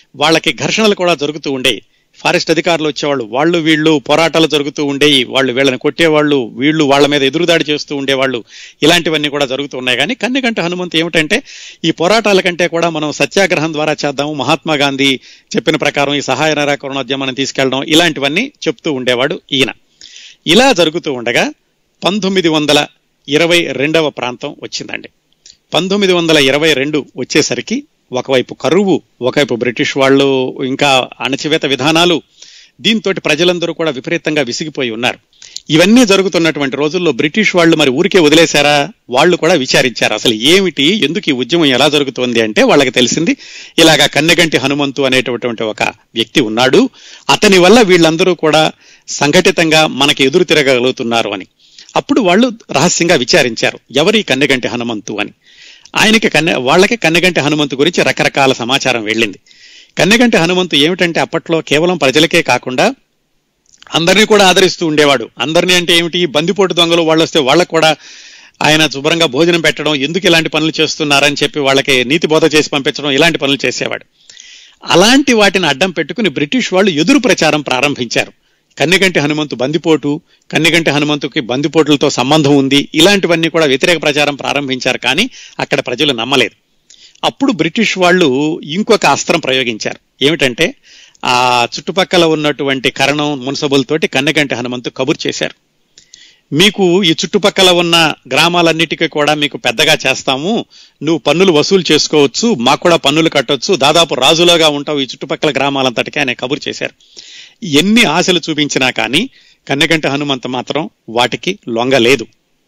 వాళ్ళకి ఘర్షణలు కూడా జరుగుతూ ఉండేవి ఫారెస్ట్ అధికారులు వచ్చేవాళ్ళు వాళ్ళు వీళ్ళు పోరాటాలు జరుగుతూ ఉండేవి వాళ్ళు వీళ్ళని కొట్టేవాళ్ళు వీళ్ళు వాళ్ళ మీద ఎదురుదాడి చేస్తూ ఉండేవాళ్ళు ఇలాంటివన్నీ కూడా జరుగుతూ ఉన్నాయి కానీ కన్నెగంట హనుమంతు ఏమిటంటే ఈ పోరాటాల కంటే కూడా మనం సత్యాగ్రహం ద్వారా చేద్దాము మహాత్మా గాంధీ చెప్పిన ప్రకారం ఈ సహాయ నిరాకరణోద్యమాన్ని తీసుకెళ్ళడం ఇలాంటివన్నీ చెప్తూ ఉండేవాడు ఈయన ఇలా జరుగుతూ ఉండగా పంతొమ్మిది వందల ఇరవై రెండవ ప్రాంతం వచ్చిందండి పంతొమ్మిది వందల ఇరవై రెండు వచ్చేసరికి ఒకవైపు కరువు ఒకవైపు బ్రిటిష్ వాళ్ళు ఇంకా అణచివేత విధానాలు దీంతో ప్రజలందరూ కూడా విపరీతంగా విసిగిపోయి ఉన్నారు ఇవన్నీ జరుగుతున్నటువంటి రోజుల్లో బ్రిటిష్ వాళ్ళు మరి ఊరికే వదిలేశారా వాళ్ళు కూడా విచారించారు అసలు ఏమిటి ఎందుకు ఈ ఉద్యమం ఎలా జరుగుతోంది అంటే వాళ్ళకి తెలిసింది ఇలాగా కన్నెగంటి హనుమంతు అనేటటువంటి ఒక వ్యక్తి ఉన్నాడు అతని వల్ల వీళ్ళందరూ కూడా సంఘటితంగా మనకి ఎదురు తిరగలుగుతున్నారు అని అప్పుడు వాళ్ళు రహస్యంగా విచారించారు ఎవరి కన్నెగంటి హనుమంతు అని ఆయనకి కన్నె వాళ్ళకి కన్నెగంటి హనుమంతు గురించి రకరకాల సమాచారం వెళ్ళింది కన్నెగంటి హనుమంతు ఏమిటంటే అప్పట్లో కేవలం ప్రజలకే కాకుండా అందరినీ కూడా ఆదరిస్తూ ఉండేవాడు అందరినీ అంటే ఏమిటి బందిపోటు దొంగలు వాళ్ళు వస్తే వాళ్ళకు కూడా ఆయన శుభ్రంగా భోజనం పెట్టడం ఎందుకు ఇలాంటి పనులు చేస్తున్నారని చెప్పి వాళ్ళకి నీతి బోధ చేసి పంపించడం ఇలాంటి పనులు చేసేవాడు అలాంటి వాటిని అడ్డం పెట్టుకుని బ్రిటిష్ వాళ్ళు ఎదురు ప్రచారం ప్రారంభించారు కన్నెగంటి హనుమంతు బందిపోటు కన్నెగంటి హనుమంతుకి బందిపోటులతో సంబంధం ఉంది ఇలాంటివన్నీ కూడా వ్యతిరేక ప్రచారం ప్రారంభించారు కానీ అక్కడ ప్రజలు నమ్మలేదు అప్పుడు బ్రిటిష్ వాళ్ళు ఇంకొక అస్త్రం ప్రయోగించారు ఏమిటంటే ఆ చుట్టుపక్కల ఉన్నటువంటి కరణం మున్సబులతోటి కన్నెగంటి హనుమంతు కబురు చేశారు మీకు ఈ చుట్టుపక్కల ఉన్న గ్రామాలన్నిటికీ కూడా మీకు పెద్దగా చేస్తాము నువ్వు పన్నులు వసూలు చేసుకోవచ్చు మాకు కూడా పన్నులు కట్టొచ్చు దాదాపు రాజులాగా ఉంటావు ఈ చుట్టుపక్కల గ్రామాలంతటికీ ఆయన కబురు చేశారు ఎన్ని ఆశలు చూపించినా కానీ కన్నెగంట హనుమంత మాత్రం వాటికి లొంగలేదు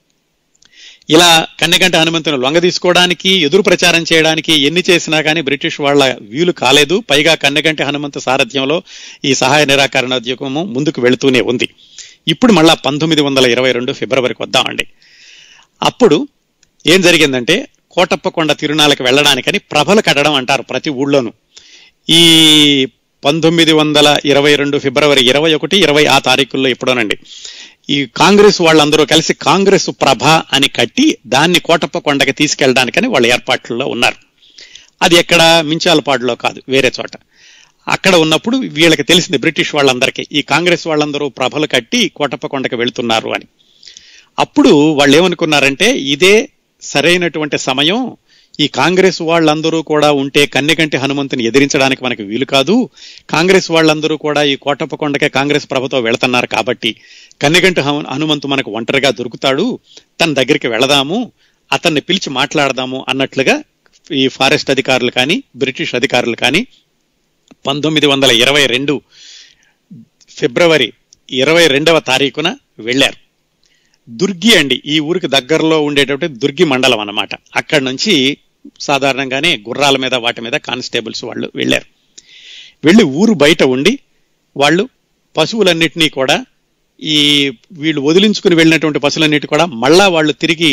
ఇలా కన్నెగంట హనుమంతుని లొంగ తీసుకోవడానికి ఎదురు ప్రచారం చేయడానికి ఎన్ని చేసినా కానీ బ్రిటిష్ వాళ్ళ వీలు కాలేదు పైగా కన్నెగంటి హనుమంత సారథ్యంలో ఈ సహాయ నిరాకరణ ఉద్యమము ముందుకు వెళుతూనే ఉంది ఇప్పుడు మళ్ళా పంతొమ్మిది వందల ఇరవై రెండు ఫిబ్రవరికి వద్దామండి అప్పుడు ఏం జరిగిందంటే కోటప్పకొండ తిరునాళ్ళకి వెళ్ళడానికని ప్రభలు కట్టడం అంటారు ప్రతి ఊళ్ళోనూ ఈ పంతొమ్మిది వందల ఇరవై రెండు ఫిబ్రవరి ఇరవై ఒకటి ఇరవై ఆ తారీఖుల్లో ఎప్పుడోనండి ఈ కాంగ్రెస్ వాళ్ళందరూ కలిసి కాంగ్రెస్ ప్రభ అని కట్టి దాన్ని కోటప్ప కొండకి తీసుకెళ్ళడానికని వాళ్ళ ఏర్పాట్లలో ఉన్నారు అది ఎక్కడ మించాలపాడులో కాదు వేరే చోట అక్కడ ఉన్నప్పుడు వీళ్ళకి తెలిసింది బ్రిటిష్ వాళ్ళందరికీ ఈ కాంగ్రెస్ వాళ్ళందరూ ప్రభలు కట్టి కోటప్ప కొండకి వెళ్తున్నారు అని అప్పుడు వాళ్ళు ఏమనుకున్నారంటే ఇదే సరైనటువంటి సమయం ఈ కాంగ్రెస్ వాళ్ళందరూ కూడా ఉంటే కన్నెగంటి హనుమంతుని ఎదిరించడానికి మనకి వీలు కాదు కాంగ్రెస్ వాళ్ళందరూ కూడా ఈ కోటప్ప కొండకే కాంగ్రెస్ ప్రభతో వెళుతున్నారు కాబట్టి కన్నెగంటి హనుమంతు మనకు ఒంటరిగా దొరుకుతాడు తన దగ్గరికి వెళదాము అతన్ని పిలిచి మాట్లాడదాము అన్నట్లుగా ఈ ఫారెస్ట్ అధికారులు కానీ బ్రిటిష్ అధికారులు కానీ పంతొమ్మిది వందల ఇరవై రెండు ఫిబ్రవరి ఇరవై రెండవ తారీఖున వెళ్ళారు దుర్గి అండి ఈ ఊరికి దగ్గరలో ఉండేటటువంటి దుర్గి మండలం అన్నమాట అక్కడి నుంచి సాధారణంగానే గుర్రాల మీద వాటి మీద కానిస్టేబుల్స్ వాళ్ళు వెళ్ళారు వెళ్ళి ఊరు బయట ఉండి వాళ్ళు పశువులన్నిటినీ కూడా ఈ వీళ్ళు వదిలించుకుని వెళ్ళినటువంటి పశువులన్నిటి కూడా మళ్ళా వాళ్ళు తిరిగి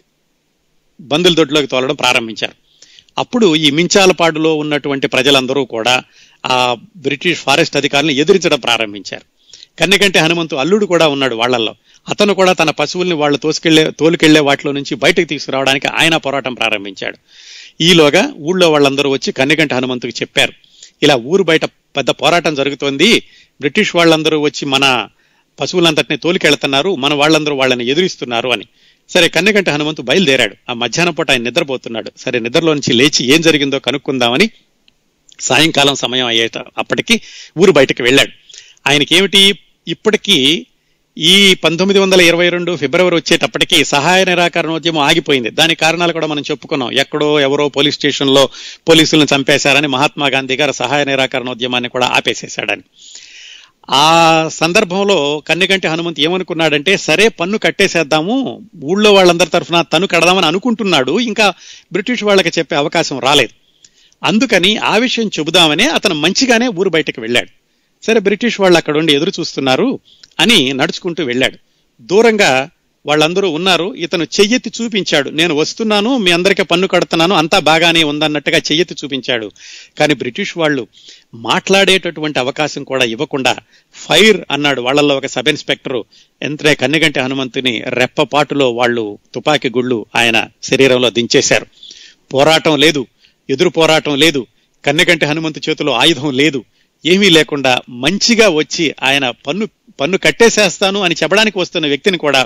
బందుల దొడ్లోకి తోలడం ప్రారంభించారు అప్పుడు ఈ మించాలపాడులో ఉన్నటువంటి ప్రజలందరూ కూడా ఆ బ్రిటిష్ ఫారెస్ట్ అధికారులను ఎదిరించడం ప్రారంభించారు కన్నెకంటే హనుమంతు అల్లుడు కూడా ఉన్నాడు వాళ్లలో అతను కూడా తన పశువుల్ని వాళ్ళు తోసుకెళ్లే తోలుకెళ్లే వాటిలో నుంచి బయటకు తీసుకురావడానికి ఆయన పోరాటం ప్రారంభించాడు ఈలోగా ఊళ్ళో వాళ్ళందరూ వచ్చి కన్నెగంట హనుమంతుకి చెప్పారు ఇలా ఊరు బయట పెద్ద పోరాటం జరుగుతోంది బ్రిటిష్ వాళ్ళందరూ వచ్చి మన పశువులంతటిని తోలికెళ్తున్నారు మన వాళ్ళందరూ వాళ్ళని ఎదురిస్తున్నారు అని సరే కన్నెగంట హనుమంతు బయలుదేరాడు ఆ మధ్యాహ్నం పూట ఆయన నిద్రపోతున్నాడు సరే నిద్రలో నుంచి లేచి ఏం జరిగిందో కనుక్కుందామని సాయంకాలం సమయం అయ్యేట అప్పటికి ఊరు బయటకు వెళ్ళాడు ఆయనకి ఏమిటి ఇప్పటికీ ఈ పంతొమ్మిది వందల ఇరవై రెండు ఫిబ్రవరి వచ్చేటప్పటికి సహాయ నిరాకరణోద్యమం ఆగిపోయింది దాని కారణాలు కూడా మనం చెప్పుకున్నాం ఎక్కడో ఎవరో పోలీస్ స్టేషన్లో పోలీసులను చంపేశారని మహాత్మా గాంధీ గారు సహాయ నిరాకరణోద్యమాన్ని కూడా ఆపేసేశాడని ఆ సందర్భంలో కన్నెగంటి హనుమంత్ ఏమనుకున్నాడంటే సరే పన్ను కట్టేసేద్దాము ఊళ్ళో వాళ్ళందరి తరఫున తను కడదామని అనుకుంటున్నాడు ఇంకా బ్రిటిష్ వాళ్ళకి చెప్పే అవకాశం రాలేదు అందుకని ఆ విషయం చెబుదామనే అతను మంచిగానే ఊరు బయటకు వెళ్ళాడు సరే బ్రిటిష్ వాళ్ళు అక్కడ ఉండి ఎదురు చూస్తున్నారు అని నడుచుకుంటూ వెళ్ళాడు దూరంగా వాళ్ళందరూ ఉన్నారు ఇతను చెయ్యెత్తి చూపించాడు నేను వస్తున్నాను మీ అందరికీ పన్ను కడుతున్నాను అంతా బాగానే ఉందన్నట్టుగా చెయ్యెత్తి చూపించాడు కానీ బ్రిటిష్ వాళ్ళు మాట్లాడేటటువంటి అవకాశం కూడా ఇవ్వకుండా ఫైర్ అన్నాడు వాళ్ళల్లో ఒక సబ్ ఇన్స్పెక్టరు ఎంతనే కన్నెగంటి హనుమంతుని రెప్పపాటులో వాళ్ళు తుపాకీ గుళ్ళు ఆయన శరీరంలో దించేశారు పోరాటం లేదు ఎదురు పోరాటం లేదు కన్నెకంటి హనుమంతు చేతిలో ఆయుధం లేదు ఏమీ లేకుండా మంచిగా వచ్చి ఆయన పన్ను పన్ను కట్టేసేస్తాను అని చెప్పడానికి వస్తున్న వ్యక్తిని కూడా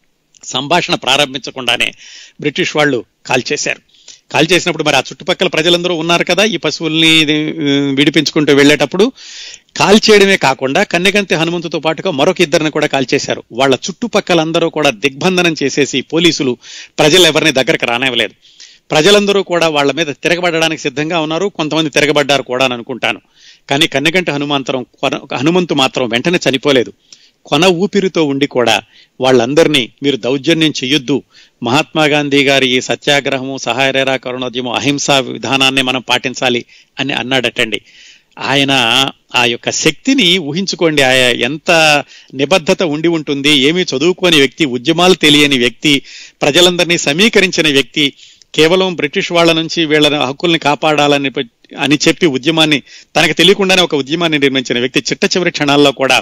సంభాషణ ప్రారంభించకుండానే బ్రిటిష్ వాళ్ళు కాల్ చేశారు కాల్ చేసినప్పుడు మరి ఆ చుట్టుపక్కల ప్రజలందరూ ఉన్నారు కదా ఈ పశువుల్ని ఇది, ఉమ్, విడిపించుకుంటూ వెళ్ళేటప్పుడు కాల్ చేయడమే కాకుండా కన్నెగంతి హనుమంతుతో పాటుగా మరొక ఇద్దరిని కూడా కాల్ చేశారు వాళ్ళ చుట్టుపక్కలందరూ కూడా దిగ్బంధనం చేసేసి పోలీసులు ప్రజలు ఎవరిని దగ్గరకు రానివ్వలేదు ప్రజలందరూ కూడా వాళ్ళ మీద తిరగబడడానికి సిద్ధంగా ఉన్నారు కొంతమంది తిరగబడ్డారు కూడా అని అనుకుంటాను కానీ కన్నెగంటి హనుమంతరం కొన- హనుమంతు మాత్రం వెంటనే చనిపోలేదు కొన ఊపిరితో ఉండి కూడా వాళ్ళందరినీ మీరు దౌర్జన్యం చెయ్యొద్దు మహాత్మా గాంధీ గారి ఈ సత్యాగ్రహము సహాయరేరా కరుణోద్యమం అహింసా విధానాన్ని మనం పాటించాలి అని అన్నాడటండి ఆయన ఆ యొక్క శక్తిని ఊహించుకోండి ఆయన ఎంత నిబద్ధత ఉండి ఉంటుంది ఏమీ చదువుకోని వ్యక్తి ఉద్యమాలు తెలియని వ్యక్తి ప్రజలందరినీ సమీకరించిన వ్యక్తి కేవలం బ్రిటిష్ వాళ్ళ నుంచి వీళ్ళ హక్కుల్ని కాపాడాలని పె- అని చెప్పి ఉద్యమాన్ని తనకు తెలియకుండానే ఒక ఉద్యమాన్ని నిర్మించిన వ్యక్తి చిట్ట చివరి క్షణాల్లో కూడా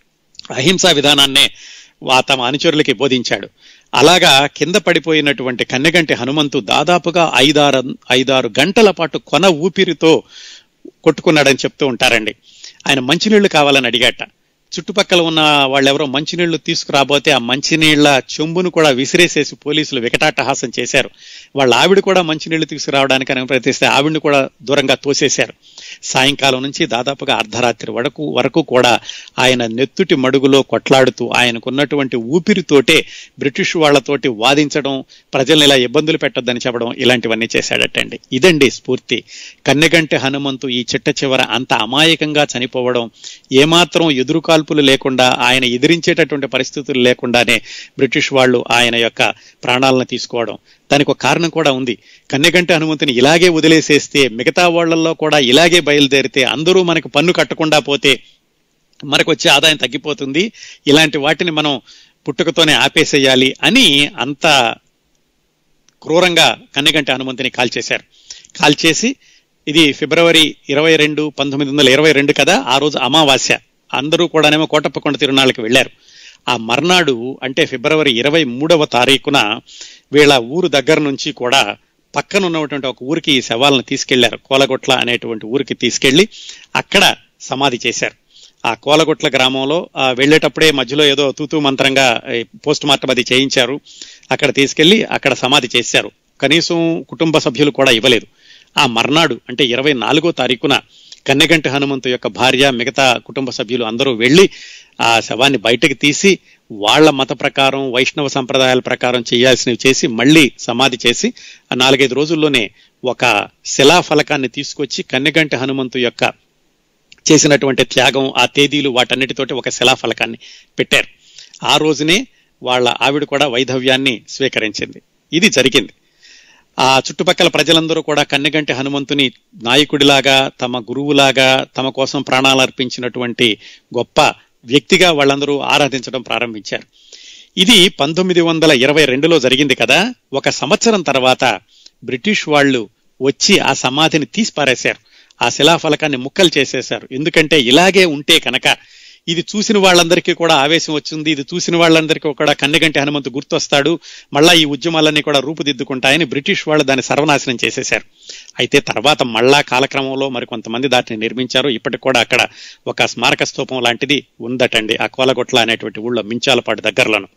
అహింసా విధానాన్నే వా- తమ అనుచరులకి బోధించాడు అలాగా కింద పడిపోయినటువంటి కన్నెగంటి హనుమంతు దాదాపుగా ఐదారు ఐదారు గంటల పాటు కొన ఊపిరితో కొట్టుకున్నాడని చెప్తూ ఉంటారండి ఆయన మంచినీళ్లు కావాలని అడిగాట చుట్టుపక్కల ఉన్న వాళ్ళెవరో మంచినీళ్లు తీసుకురాబోతే ఆ మంచినీళ్ల చెంబును కూడా విసిరేసేసి పోలీసులు వికటాటహాసం చేశారు వాళ్ళ ఆవిడ కూడా మంచినీళ్లు తీసుకురావడానికి అని ప్రయత్నిస్తే ఆవిడని కూడా దూరంగా తోసేశారు సాయంకాలం నుంచి దాదాపుగా అర్ధరాత్రి వరకు వరకు కూడా ఆయన నెత్తుటి మడుగులో కొట్లాడుతూ ఆయనకున్నటువంటి ఊపిరితోటే బ్రిటిష్ వాళ్ళతోటి వాదించడం ప్రజల్ని ఇలా ఇబ్బందులు పెట్టొద్దని చెప్పడం ఇలాంటివన్నీ చేశాడటండి ఇదండి స్ఫూర్తి కన్నెగంటి హనుమంతు ఈ చిట్ట చివర అంత అమాయకంగా చనిపోవడం ఏమాత్రం ఎదురుకాల్పులు లేకుండా ఆయన ఎదిరించేటటువంటి పరిస్థితులు లేకుండానే బ్రిటిష్ వాళ్ళు ఆయన యొక్క ప్రాణాలను తీసుకోవడం దానికి ఒక కారణం కూడా ఉంది కన్నెగంటి హనుమంతుని ఇలాగే వదిలేసేస్తే మిగతా వాళ్ళల్లో కూడా ఇలాగే బయలుదేరితే అందరూ మనకు పన్ను కట్టకుండా పోతే మనకు వచ్చే ఆదాయం తగ్గిపోతుంది ఇలాంటి వాటిని మనం పుట్టుకతోనే ఆపేసేయాలి అని అంత క్రూరంగా కన్నెగంటి హనుమంతుని కాల్చేశారు కాల్చేసి ఇది ఫిబ్రవరి ఇరవై రెండు పంతొమ్మిది వందల ఇరవై రెండు కదా ఆ రోజు అమావాస్య అందరూ కూడానేమో కోటప్పకొండ తిరునాళ్ళకి వెళ్ళారు ఆ మర్నాడు అంటే ఫిబ్రవరి ఇరవై మూడవ తారీఖున వీళ్ళ ఊరు దగ్గర నుంచి కూడా పక్కన ఉన్నటువంటి ఒక ఊరికి ఈ శవాలను తీసుకెళ్లారు కోలగొట్ల అనేటువంటి ఊరికి తీసుకెళ్లి అక్కడ సమాధి చేశారు ఆ కోలగొట్ల గ్రామంలో ఆ వెళ్ళేటప్పుడే మధ్యలో ఏదో తూతూ మంత్రంగా పోస్ట్ మార్టం అది చేయించారు అక్కడ తీసుకెళ్లి అక్కడ సమాధి చేశారు కనీసం కుటుంబ సభ్యులు కూడా ఇవ్వలేదు ఆ మర్నాడు అంటే ఇరవై నాలుగో తారీఖున కన్నెగంటి హనుమంతు యొక్క భార్య మిగతా కుటుంబ సభ్యులు అందరూ వెళ్లి ఆ శవాన్ని బయటకు తీసి వాళ్ళ మత ప్రకారం వైష్ణవ సంప్రదాయాల ప్రకారం చేయాల్సినవి చేసి మళ్ళీ సమాధి చేసి ఆ నాలుగైదు రోజుల్లోనే ఒక శిలాఫలకాన్ని తీసుకొచ్చి కన్నెగంటి హనుమంతు యొక్క చేసినటువంటి త్యాగం ఆ తేదీలు వాటన్నిటితోటి ఒక శిలాఫలకాన్ని పెట్టారు ఆ రోజునే వాళ్ళ ఆవిడ కూడా వైధవ్యాన్ని స్వీకరించింది ఇది జరిగింది ఆ చుట్టుపక్కల ప్రజలందరూ కూడా కన్నెగంటి హనుమంతుని నాయకుడిలాగా తమ గురువులాగా తమ కోసం ప్రాణాలు అర్పించినటువంటి గొప్ప వ్యక్తిగా వాళ్ళందరూ ఆరాధించడం ప్రారంభించారు ఇది పంతొమ్మిది వందల ఇరవై రెండులో జరిగింది కదా ఒక సంవత్సరం తర్వాత బ్రిటిష్ వాళ్ళు వచ్చి ఆ సమాధిని తీసి పారేశారు ఆ శిలాఫలకాన్ని ముక్కలు చేసేశారు ఎందుకంటే ఇలాగే ఉంటే కనుక ఇది చూసిన వాళ్ళందరికీ కూడా ఆవేశం వచ్చింది ఇది చూసిన వాళ్ళందరికీ కూడా కన్నెగంటి హనుమంతు గుర్తొస్తాడు మళ్ళా ఈ ఉద్యమాలన్నీ కూడా రూపుదిద్దుకుంటాయని బ్రిటిష్ వాళ్ళు దాన్ని సర్వనాశనం చేసేశారు అయితే తర్వాత మళ్ళా కాలక్రమంలో మరి కొంతమంది దాటిని నిర్మించారు ఇప్పటికి కూడా అక్కడ ఒక స్మారక స్తూపం లాంటిది ఉందటండి ఆ కోలగొట్ల అనేటువంటి ఊళ్ళో మించాలపాటు దగ్గరలోను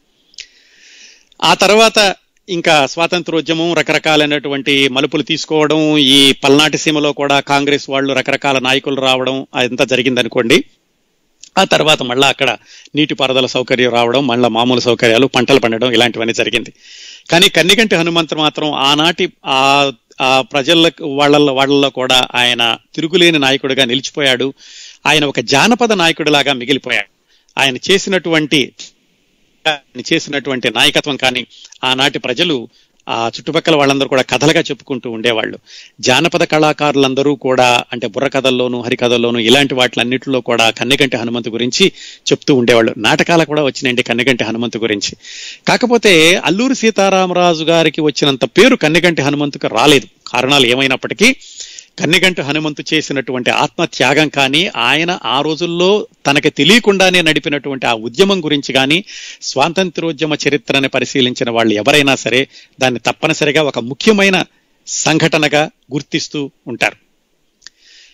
ఆ తర్వాత ఇంకా స్వాతంత్రోద్యమం రకరకాలైనటువంటి మలుపులు తీసుకోవడం ఈ పల్నాటి సీమలో కూడా కాంగ్రెస్ వాళ్ళు రకరకాల నాయకులు రావడం అదంతా జరిగిందనుకోండి ఆ తర్వాత మళ్ళా అక్కడ నీటిపారుదల సౌకర్యం రావడం మళ్ళా మామూలు సౌకర్యాలు పంటలు పండడం ఇలాంటివన్నీ జరిగింది కానీ కన్నికంటి హనుమంతు మాత్రం ఆనాటి ఆ ఆ ప్రజల వాళ్ళల్లో వాళ్ళల్లో కూడా ఆయన తిరుగులేని నాయకుడిగా నిలిచిపోయాడు ఆయన ఒక జానపద నాయకుడిలాగా మిగిలిపోయాడు ఆయన చేసినటువంటి ఆయన చేసినటువంటి నాయకత్వం కానీ ఆనాటి ప్రజలు ఆ చుట్టుపక్కల వాళ్ళందరూ కూడా కథలుగా చెప్పుకుంటూ ఉండేవాళ్ళు జానపద కళాకారులందరూ కూడా అంటే బుర్రకథల్లోనూ హరికథల్లోనూ ఇలాంటి వాటిలన్నింటిలో కూడా కన్నెగంటి హనుమంతు గురించి చెప్తూ ఉండేవాళ్ళు నాటకాలు కూడా వచ్చినాయండి కన్నెగంటి హనుమంతు గురించి కాకపోతే అల్లూరి సీతారామరాజు గారికి వచ్చినంత పేరు కన్నెగంటి హనుమంతుకు రాలేదు కారణాలు ఏమైనప్పటికీ కన్నెగంటి హనుమంతు చేసినటువంటి ఆత్మత్యాగం కానీ ఆయన ఆ రోజుల్లో తనకి తెలియకుండానే నడిపినటువంటి ఆ ఉద్యమం గురించి కానీ స్వాతంత్రోద్యమ చరిత్రని పరిశీలించిన వాళ్ళు ఎవరైనా సరే దాన్ని తప్పనిసరిగా ఒక ముఖ్యమైన సంఘటనగా గుర్తిస్తూ ఉంటారు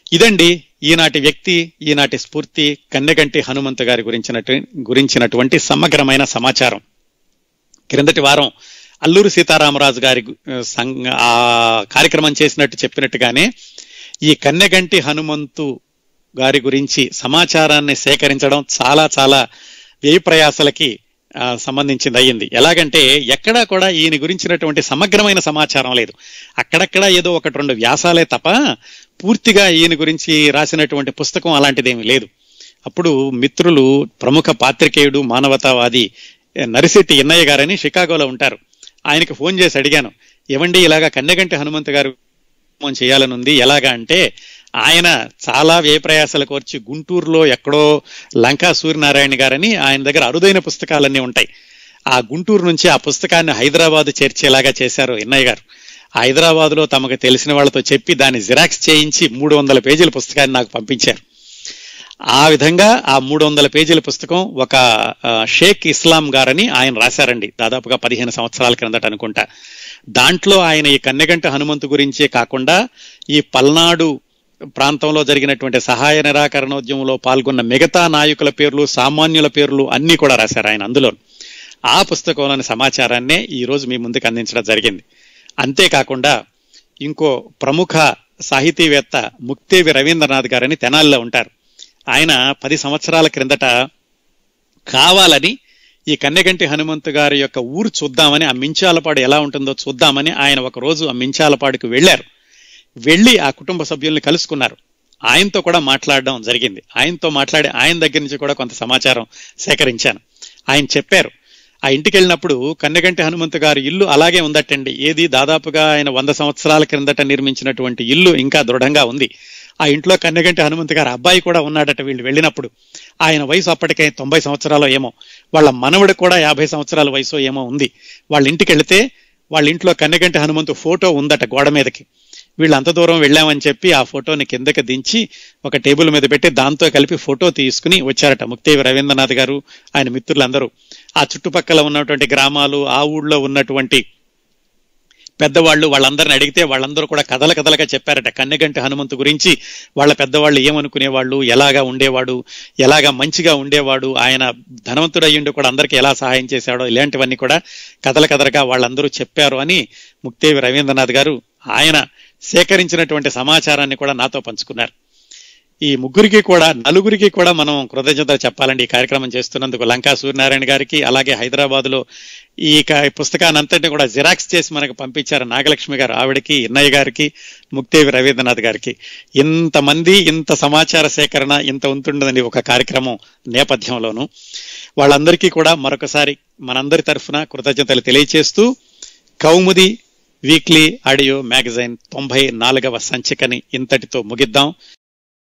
ఇదండి ఈనాటి వ్యక్తి ఈనాటి స్ఫూర్తి కన్నెగంటి హనుమంతు గారి గురించినటు గురించినటువంటి సమగ్రమైన సమాచారం క్రిందటి వారం అల్లూరు సీతారామరాజు గారి గు- సంగ ఆ కార్యక్రమం చేసినట్టు చెప్పినట్టుగానే ఈ కన్నెగంటి హనుమంతు గారి గురించి సమాచారాన్ని సేకరించడం చాలా చాలా వ్యయ ప్రయాసలకి ఆ, సంబంధించింది అయ్యింది ఎలాగంటే ఎక్కడా కూడా ఈయన గురించినటువంటి సమగ్రమైన సమాచారం లేదు అక్కడక్కడ ఏదో ఒకటి రెండు వ్యాసాలే తప్ప పూర్తిగా ఈయన గురించి రాసినటువంటి పుస్తకం అలాంటిదేమీ లేదు అప్పుడు మిత్రులు ప్రముఖ పాత్రికేయుడు మానవతావాది ఏ, నరిశెట్టి ఎన్నయ్య గారని షికాగోలో ఉంటారు ఆయనకి ఫోన్ చేసి అడిగాను ఏమండి ఇలాగా కన్నెగంటి హనుమంత్ గారు కార్యక్రమం చేయాలని ఉంది ఎలాగా అంటే ఆయన చాలా వ్యయ ప్రయాసాలకు వచ్చి గుంటూరులో ఎక్కడో లంకా సూర్యనారాయణ గారని ఆయన దగ్గర అరుదైన పుస్తకాలన్నీ ఉంటాయి ఆ గుంటూరు నుంచి ఆ పుస్తకాన్ని హైదరాబాద్ చేర్చేలాగా చేశారు ఎన్నయ్య గారు హైదరాబాద్ లో తమకు తెలిసిన వాళ్ళతో చెప్పి దాన్ని జిరాక్స్ చేయించి మూడు వందల పేజీల పుస్తకాన్ని నాకు పంపించారు ఆ విధంగా ఆ మూడు వందల పేజీల పుస్తకం ఒక ఆ, షేక్ ఇస్లాం గారని ఆయన రాశారండి దాదాపుగా పదిహేను సంవత్సరాల క్రిందట అనుకుంటా దాంట్లో ఆయన ఈ కన్నెగంట హనుమంతు గురించే కాకుండా ఈ పల్నాడు ప్రాంతంలో జరిగినటువంటి సహాయ నిరాకరణోద్యమంలో పాల్గొన్న మిగతా నాయకుల పేర్లు సామాన్యుల పేర్లు అన్ని కూడా రాశారు ఆయన అందులో ఆ పుస్తకంలోని సమాచారాన్నే ఈ రోజు మీ ముందుకు అందించడం జరిగింది అంతేకాకుండా ఇంకో ప్రముఖ సాహితీవేత్త ముక్తేవి రవీంద్రనాథ్ గారని తెనాలిలో ఉంటారు ఆయన పది సంవత్సరాల క్రిందట కావాలని ఈ కన్నెగంటి హనుమంతు గారి యొక్క ఊరు చూద్దామని ఆ మించాలపాడు ఎలా ఉంటుందో చూద్దామని ఆయన ఒక రోజు ఆ మించాలపాడుకు వెళ్ళారు వెళ్ళి ఆ కుటుంబ సభ్యుల్ని కలుసుకున్నారు ఆయనతో కూడా మాట్లాడడం జరిగింది ఆయనతో మాట్లాడి ఆయన దగ్గర నుంచి కూడా కొంత సమాచారం సేకరించాను ఆయన చెప్పారు ఆ ఇంటికి వెళ్ళినప్పుడు కన్నెగంటి హనుమంతు గారి ఇల్లు అలాగే ఉందటండి ఏది దాదాపుగా ఆయన వంద సంవత్సరాల క్రిందట నిర్మించినటువంటి ఇల్లు ఇంకా దృఢంగా ఉంది ఆ ఇంట్లో కన్నెగంటి హనుమంతు గారి అబ్బాయి కూడా ఉన్నాడట వీళ్ళు వెళ్ళినప్పుడు ఆయన వయసు అప్పటికే తొంభై సంవత్సరాలు ఏమో వాళ్ళ మనవడు కూడా యాభై సంవత్సరాల వయసు ఏమో ఉంది వాళ్ళ ఇంటికి వెళితే వాళ్ళ ఇంట్లో కన్నెగంటి హనుమంతు ఫోటో ఉందట గోడ మీదకి వీళ్ళు అంత దూరం వెళ్ళామని చెప్పి ఆ ఫోటోని కిందకి దించి ఒక టేబుల్ మీద పెట్టి దాంతో కలిపి ఫోటో తీసుకుని వచ్చారట ముక్తేవి రవీంద్రనాథ్ గారు ఆయన మిత్రులందరూ ఆ చుట్టుపక్కల ఉన్నటువంటి గ్రామాలు ఆ ఊళ్ళో ఉన్నటువంటి పెద్దవాళ్ళు వాళ్ళందరిని అడిగితే వాళ్ళందరూ కూడా కథల కథలుగా చెప్పారట కన్నెగంటి హనుమంతు గురించి వాళ్ళ పెద్దవాళ్ళు ఏమనుకునేవాళ్ళు ఎలాగా ఉండేవాడు ఎలాగా మంచిగా ఉండేవాడు ఆయన ధనవంతుడు అయ్యుండి కూడా అందరికీ ఎలా సహాయం చేశాడో ఇలాంటివన్నీ కూడా కథల కథలుగా వాళ్ళందరూ చెప్పారు అని ముక్తేవి రవీంద్రనాథ్ గారు ఆయన సేకరించినటువంటి సమాచారాన్ని కూడా నాతో పంచుకున్నారు ఈ ముగ్గురికి కూడా నలుగురికి కూడా మనం కృతజ్ఞతలు చెప్పాలండి ఈ కార్యక్రమం చేస్తున్నందుకు లంకా సూర్యనారాయణ గారికి అలాగే హైదరాబాద్ లో ఈ క- పుస్తకాన్ని అంతటిని కూడా జిరాక్స్ చేసి మనకు పంపించారు నాగలక్ష్మి గారు ఆవిడకి ఇన్నయ్య గారికి ముక్తేవి రవీంద్రనాథ్ గారికి ఇంతమంది ఇంత సమాచార సేకరణ ఇంత ఉంటుండదండి ఒక కార్యక్రమం నేపథ్యంలోను వాళ్ళందరికీ కూడా మరొకసారి మనందరి తరఫున కృతజ్ఞతలు తెలియచేస్తూ కౌముది వీక్లీ ఆడియో మ్యాగజైన్ తొంభై నాలుగవ సంచికని ఇంతటితో ముగిద్దాం